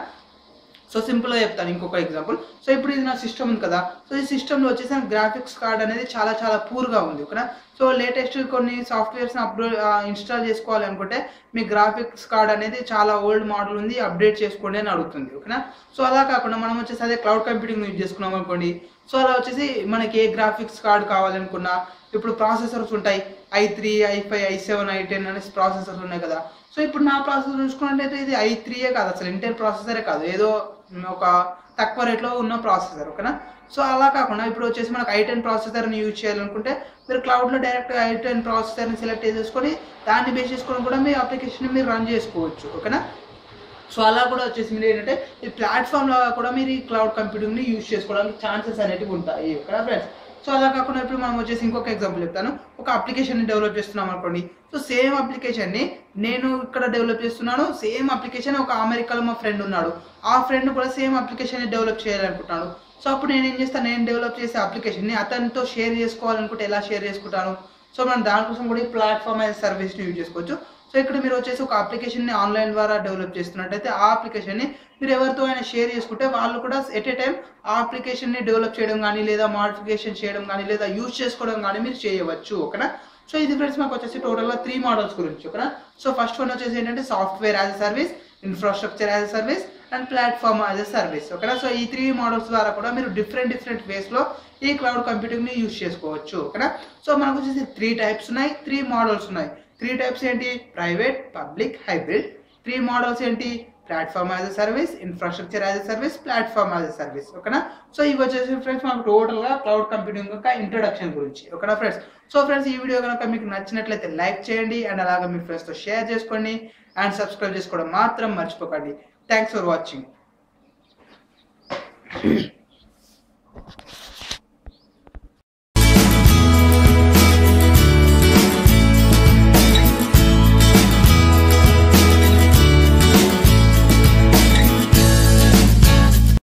సో సింపుల్గా చెప్తాను ఇంకొక ఎగ్జాంపుల్ సో ఇప్పుడు ఇది నా సిస్టమ్ ఉంది కదా సో ఈ సిస్టంలో వచ్చేసి గ్రాఫిక్స్ కార్డ్ అనేది చాలా చాలా పూర్గా ఉంది ఓకేనా సో లేటెస్ట్ కొన్ని సాఫ్ట్వేర్స్ని అప్లోడ్ ఇన్స్టాల్ చేసుకోవాలి అనుకుంటే మీ గ్రాఫిక్స్ కార్డ్ అనేది చాలా ఓల్డ్ మోడల్ ఉంది అప్డేట్ చేసుకోండి అని అడుగుతుంది ఓకేనా సో అలా కాకుండా మనం వచ్చేసి అదే క్లౌడ్ కంప్యూటింగ్ యూజ్ చేసుకున్నాం అనుకోండి సో అలా వచ్చేసి మనకి ఏ గ్రాఫిక్స్ కార్డ్ కావాలనుకున్నా ఇప్పుడు ప్రాసెసర్స్ ఉంటాయి I three I five I seven I ten అనేసి ప్రాసెసర్స్ ఉన్నాయి కదా సో ఇప్పుడు నా ప్రాసెసర్ చూసుకున్నట్టయితే ఇది ఐ త్రీయే కాదు అసలు ఇంటెల్ ప్రాసెసరే కాదు ఏదో ఒక తక్కువ రేట్లో ఉన్న ప్రాసెసర్ ఓకేనా సో అలా కాకుండా ఇప్పుడు వచ్చేసి మనకు ఐ టెన్ ప్రాసెసర్ని యూజ్ చేయాలనుకుంటే మీరు క్లౌడ్లో డైరెక్ట్ ఐ టెన్ ప్రాసెసర్ని సెలెక్ట్ చేసేసుకొని దాన్ని బేస్ చేసుకొని కూడా మీ అప్లికేషన్ మీరు రన్ చేసుకోవచ్చు ఓకేనా సో అలా కూడా వచ్చేసి మీరు ఏంటంటే ఈ ప్లాట్ఫామ్ లాగా కూడా మీరు ఈ క్లౌడ్ కంప్యూటింగ్ని యూజ్ చేసుకోవడానికి ఛాన్సెస్ అనేటివి ఉంటాయి ఓకేనా ఫ్రెండ్స్ సో అలా కాకుండా ఇప్పుడు మనం వచ్చేసి ఇంకొక ఎగ్జాంపుల్ చెప్తాను ఒక అప్లికేషన్ని డెవలప్ చేస్తున్నాం అనుకోండి సో సేమ్ అప్లికేషన్ని నేను ఇక్కడ డెవలప్ చేస్తున్నాను సేమ్ అప్లికేషన్ ఒక అమెరికాలో మా ఫ్రెండ్ ఉన్నాడు ఆ ఫ్రెండ్ కూడా సేమ్ అప్లికేషన్ని డెవలప్ చేయాలనుకుంటున్నాడు సో అప్పుడు నేను ఏం చేస్తాను నేను డెవలప్ చేసే అప్లికేషన్ని అతనితో షేర్ చేసుకోవాలనుకుంటే ఎలా షేర్ చేసుకుంటాను సో మనం దానికోసం కూడా ఈ ప్లాట్ఫామ్ అనే సర్వీస్ని యూజ్ చేసుకోవచ్చు సో ఇక్కడ మీరు వచ్చేసి ఒక అప్లికేషన్ని ఆన్లైన్ ద్వారా డెవలప్ చేస్తున్నట్టయితే ఆ అప్లికేషన్ని మీరు ఎవరితో అయినా షేర్ చేసుకుంటే వాళ్ళు కూడా ఎట్ ఏ టైం ఆ అప్లికేషన్ని డెవలప్ చేయడం కానీ లేదా మాడిఫికేషన్ చేయడం కానీ లేదా యూజ్ చేసుకోవడం కానీ మీరు చేయవచ్చు ఓకేనా సో ఇది ఫ్రెండ్స్ మాకు వచ్చేసి టోటల్గా త్రీ మోడల్స్ గురించి ఓకేనా సో ఫస్ట్ వన్ వచ్చేసి ఏంటంటే software as a service infrastructure as a service and platform as a service ఓకేనా సో ఈ త్రీ మోడల్స్ ద్వారా కూడా మీరు డిఫరెంట్ డిఫరెంట్ వేస్లో ఈ క్లౌడ్ కంప్యూటింగ్ని యూజ్ చేసుకోవచ్చు ఓకేనా సో మనకు వచ్చేసి త్రీ టైప్స్ ఉన్నాయి త్రీ మోడల్స్ ఉన్నాయి త్రీ టైప్స్ ఏంటి private public hybrid three models ఏంటి platform as a service infrastructure as a service platform as a service ఓకేనా సో ఇవి వచ్చేసి ఫ్రెండ్స్ మనకు టోటల్గా క్లౌడ్ కంప్యూటింగ్ యొక్క ఇంట్రొడక్షన్ గురించి ఓకేనా ఫ్రెండ్స్ సో ఫ్రెండ్స్ ఈ వీడియో కనుక మీకు నచ్చినట్లయితే లైక్ చేయండి అండ్ అలాగే మీ ఫ్రెండ్స్తో షేర్ చేసుకోండి అండ్ సబ్స్క్రైబ్ చేసుకోవడం మాత్రం మర్చిపోకండి థ్యాంక్స్ ఫర్ వాచింగ్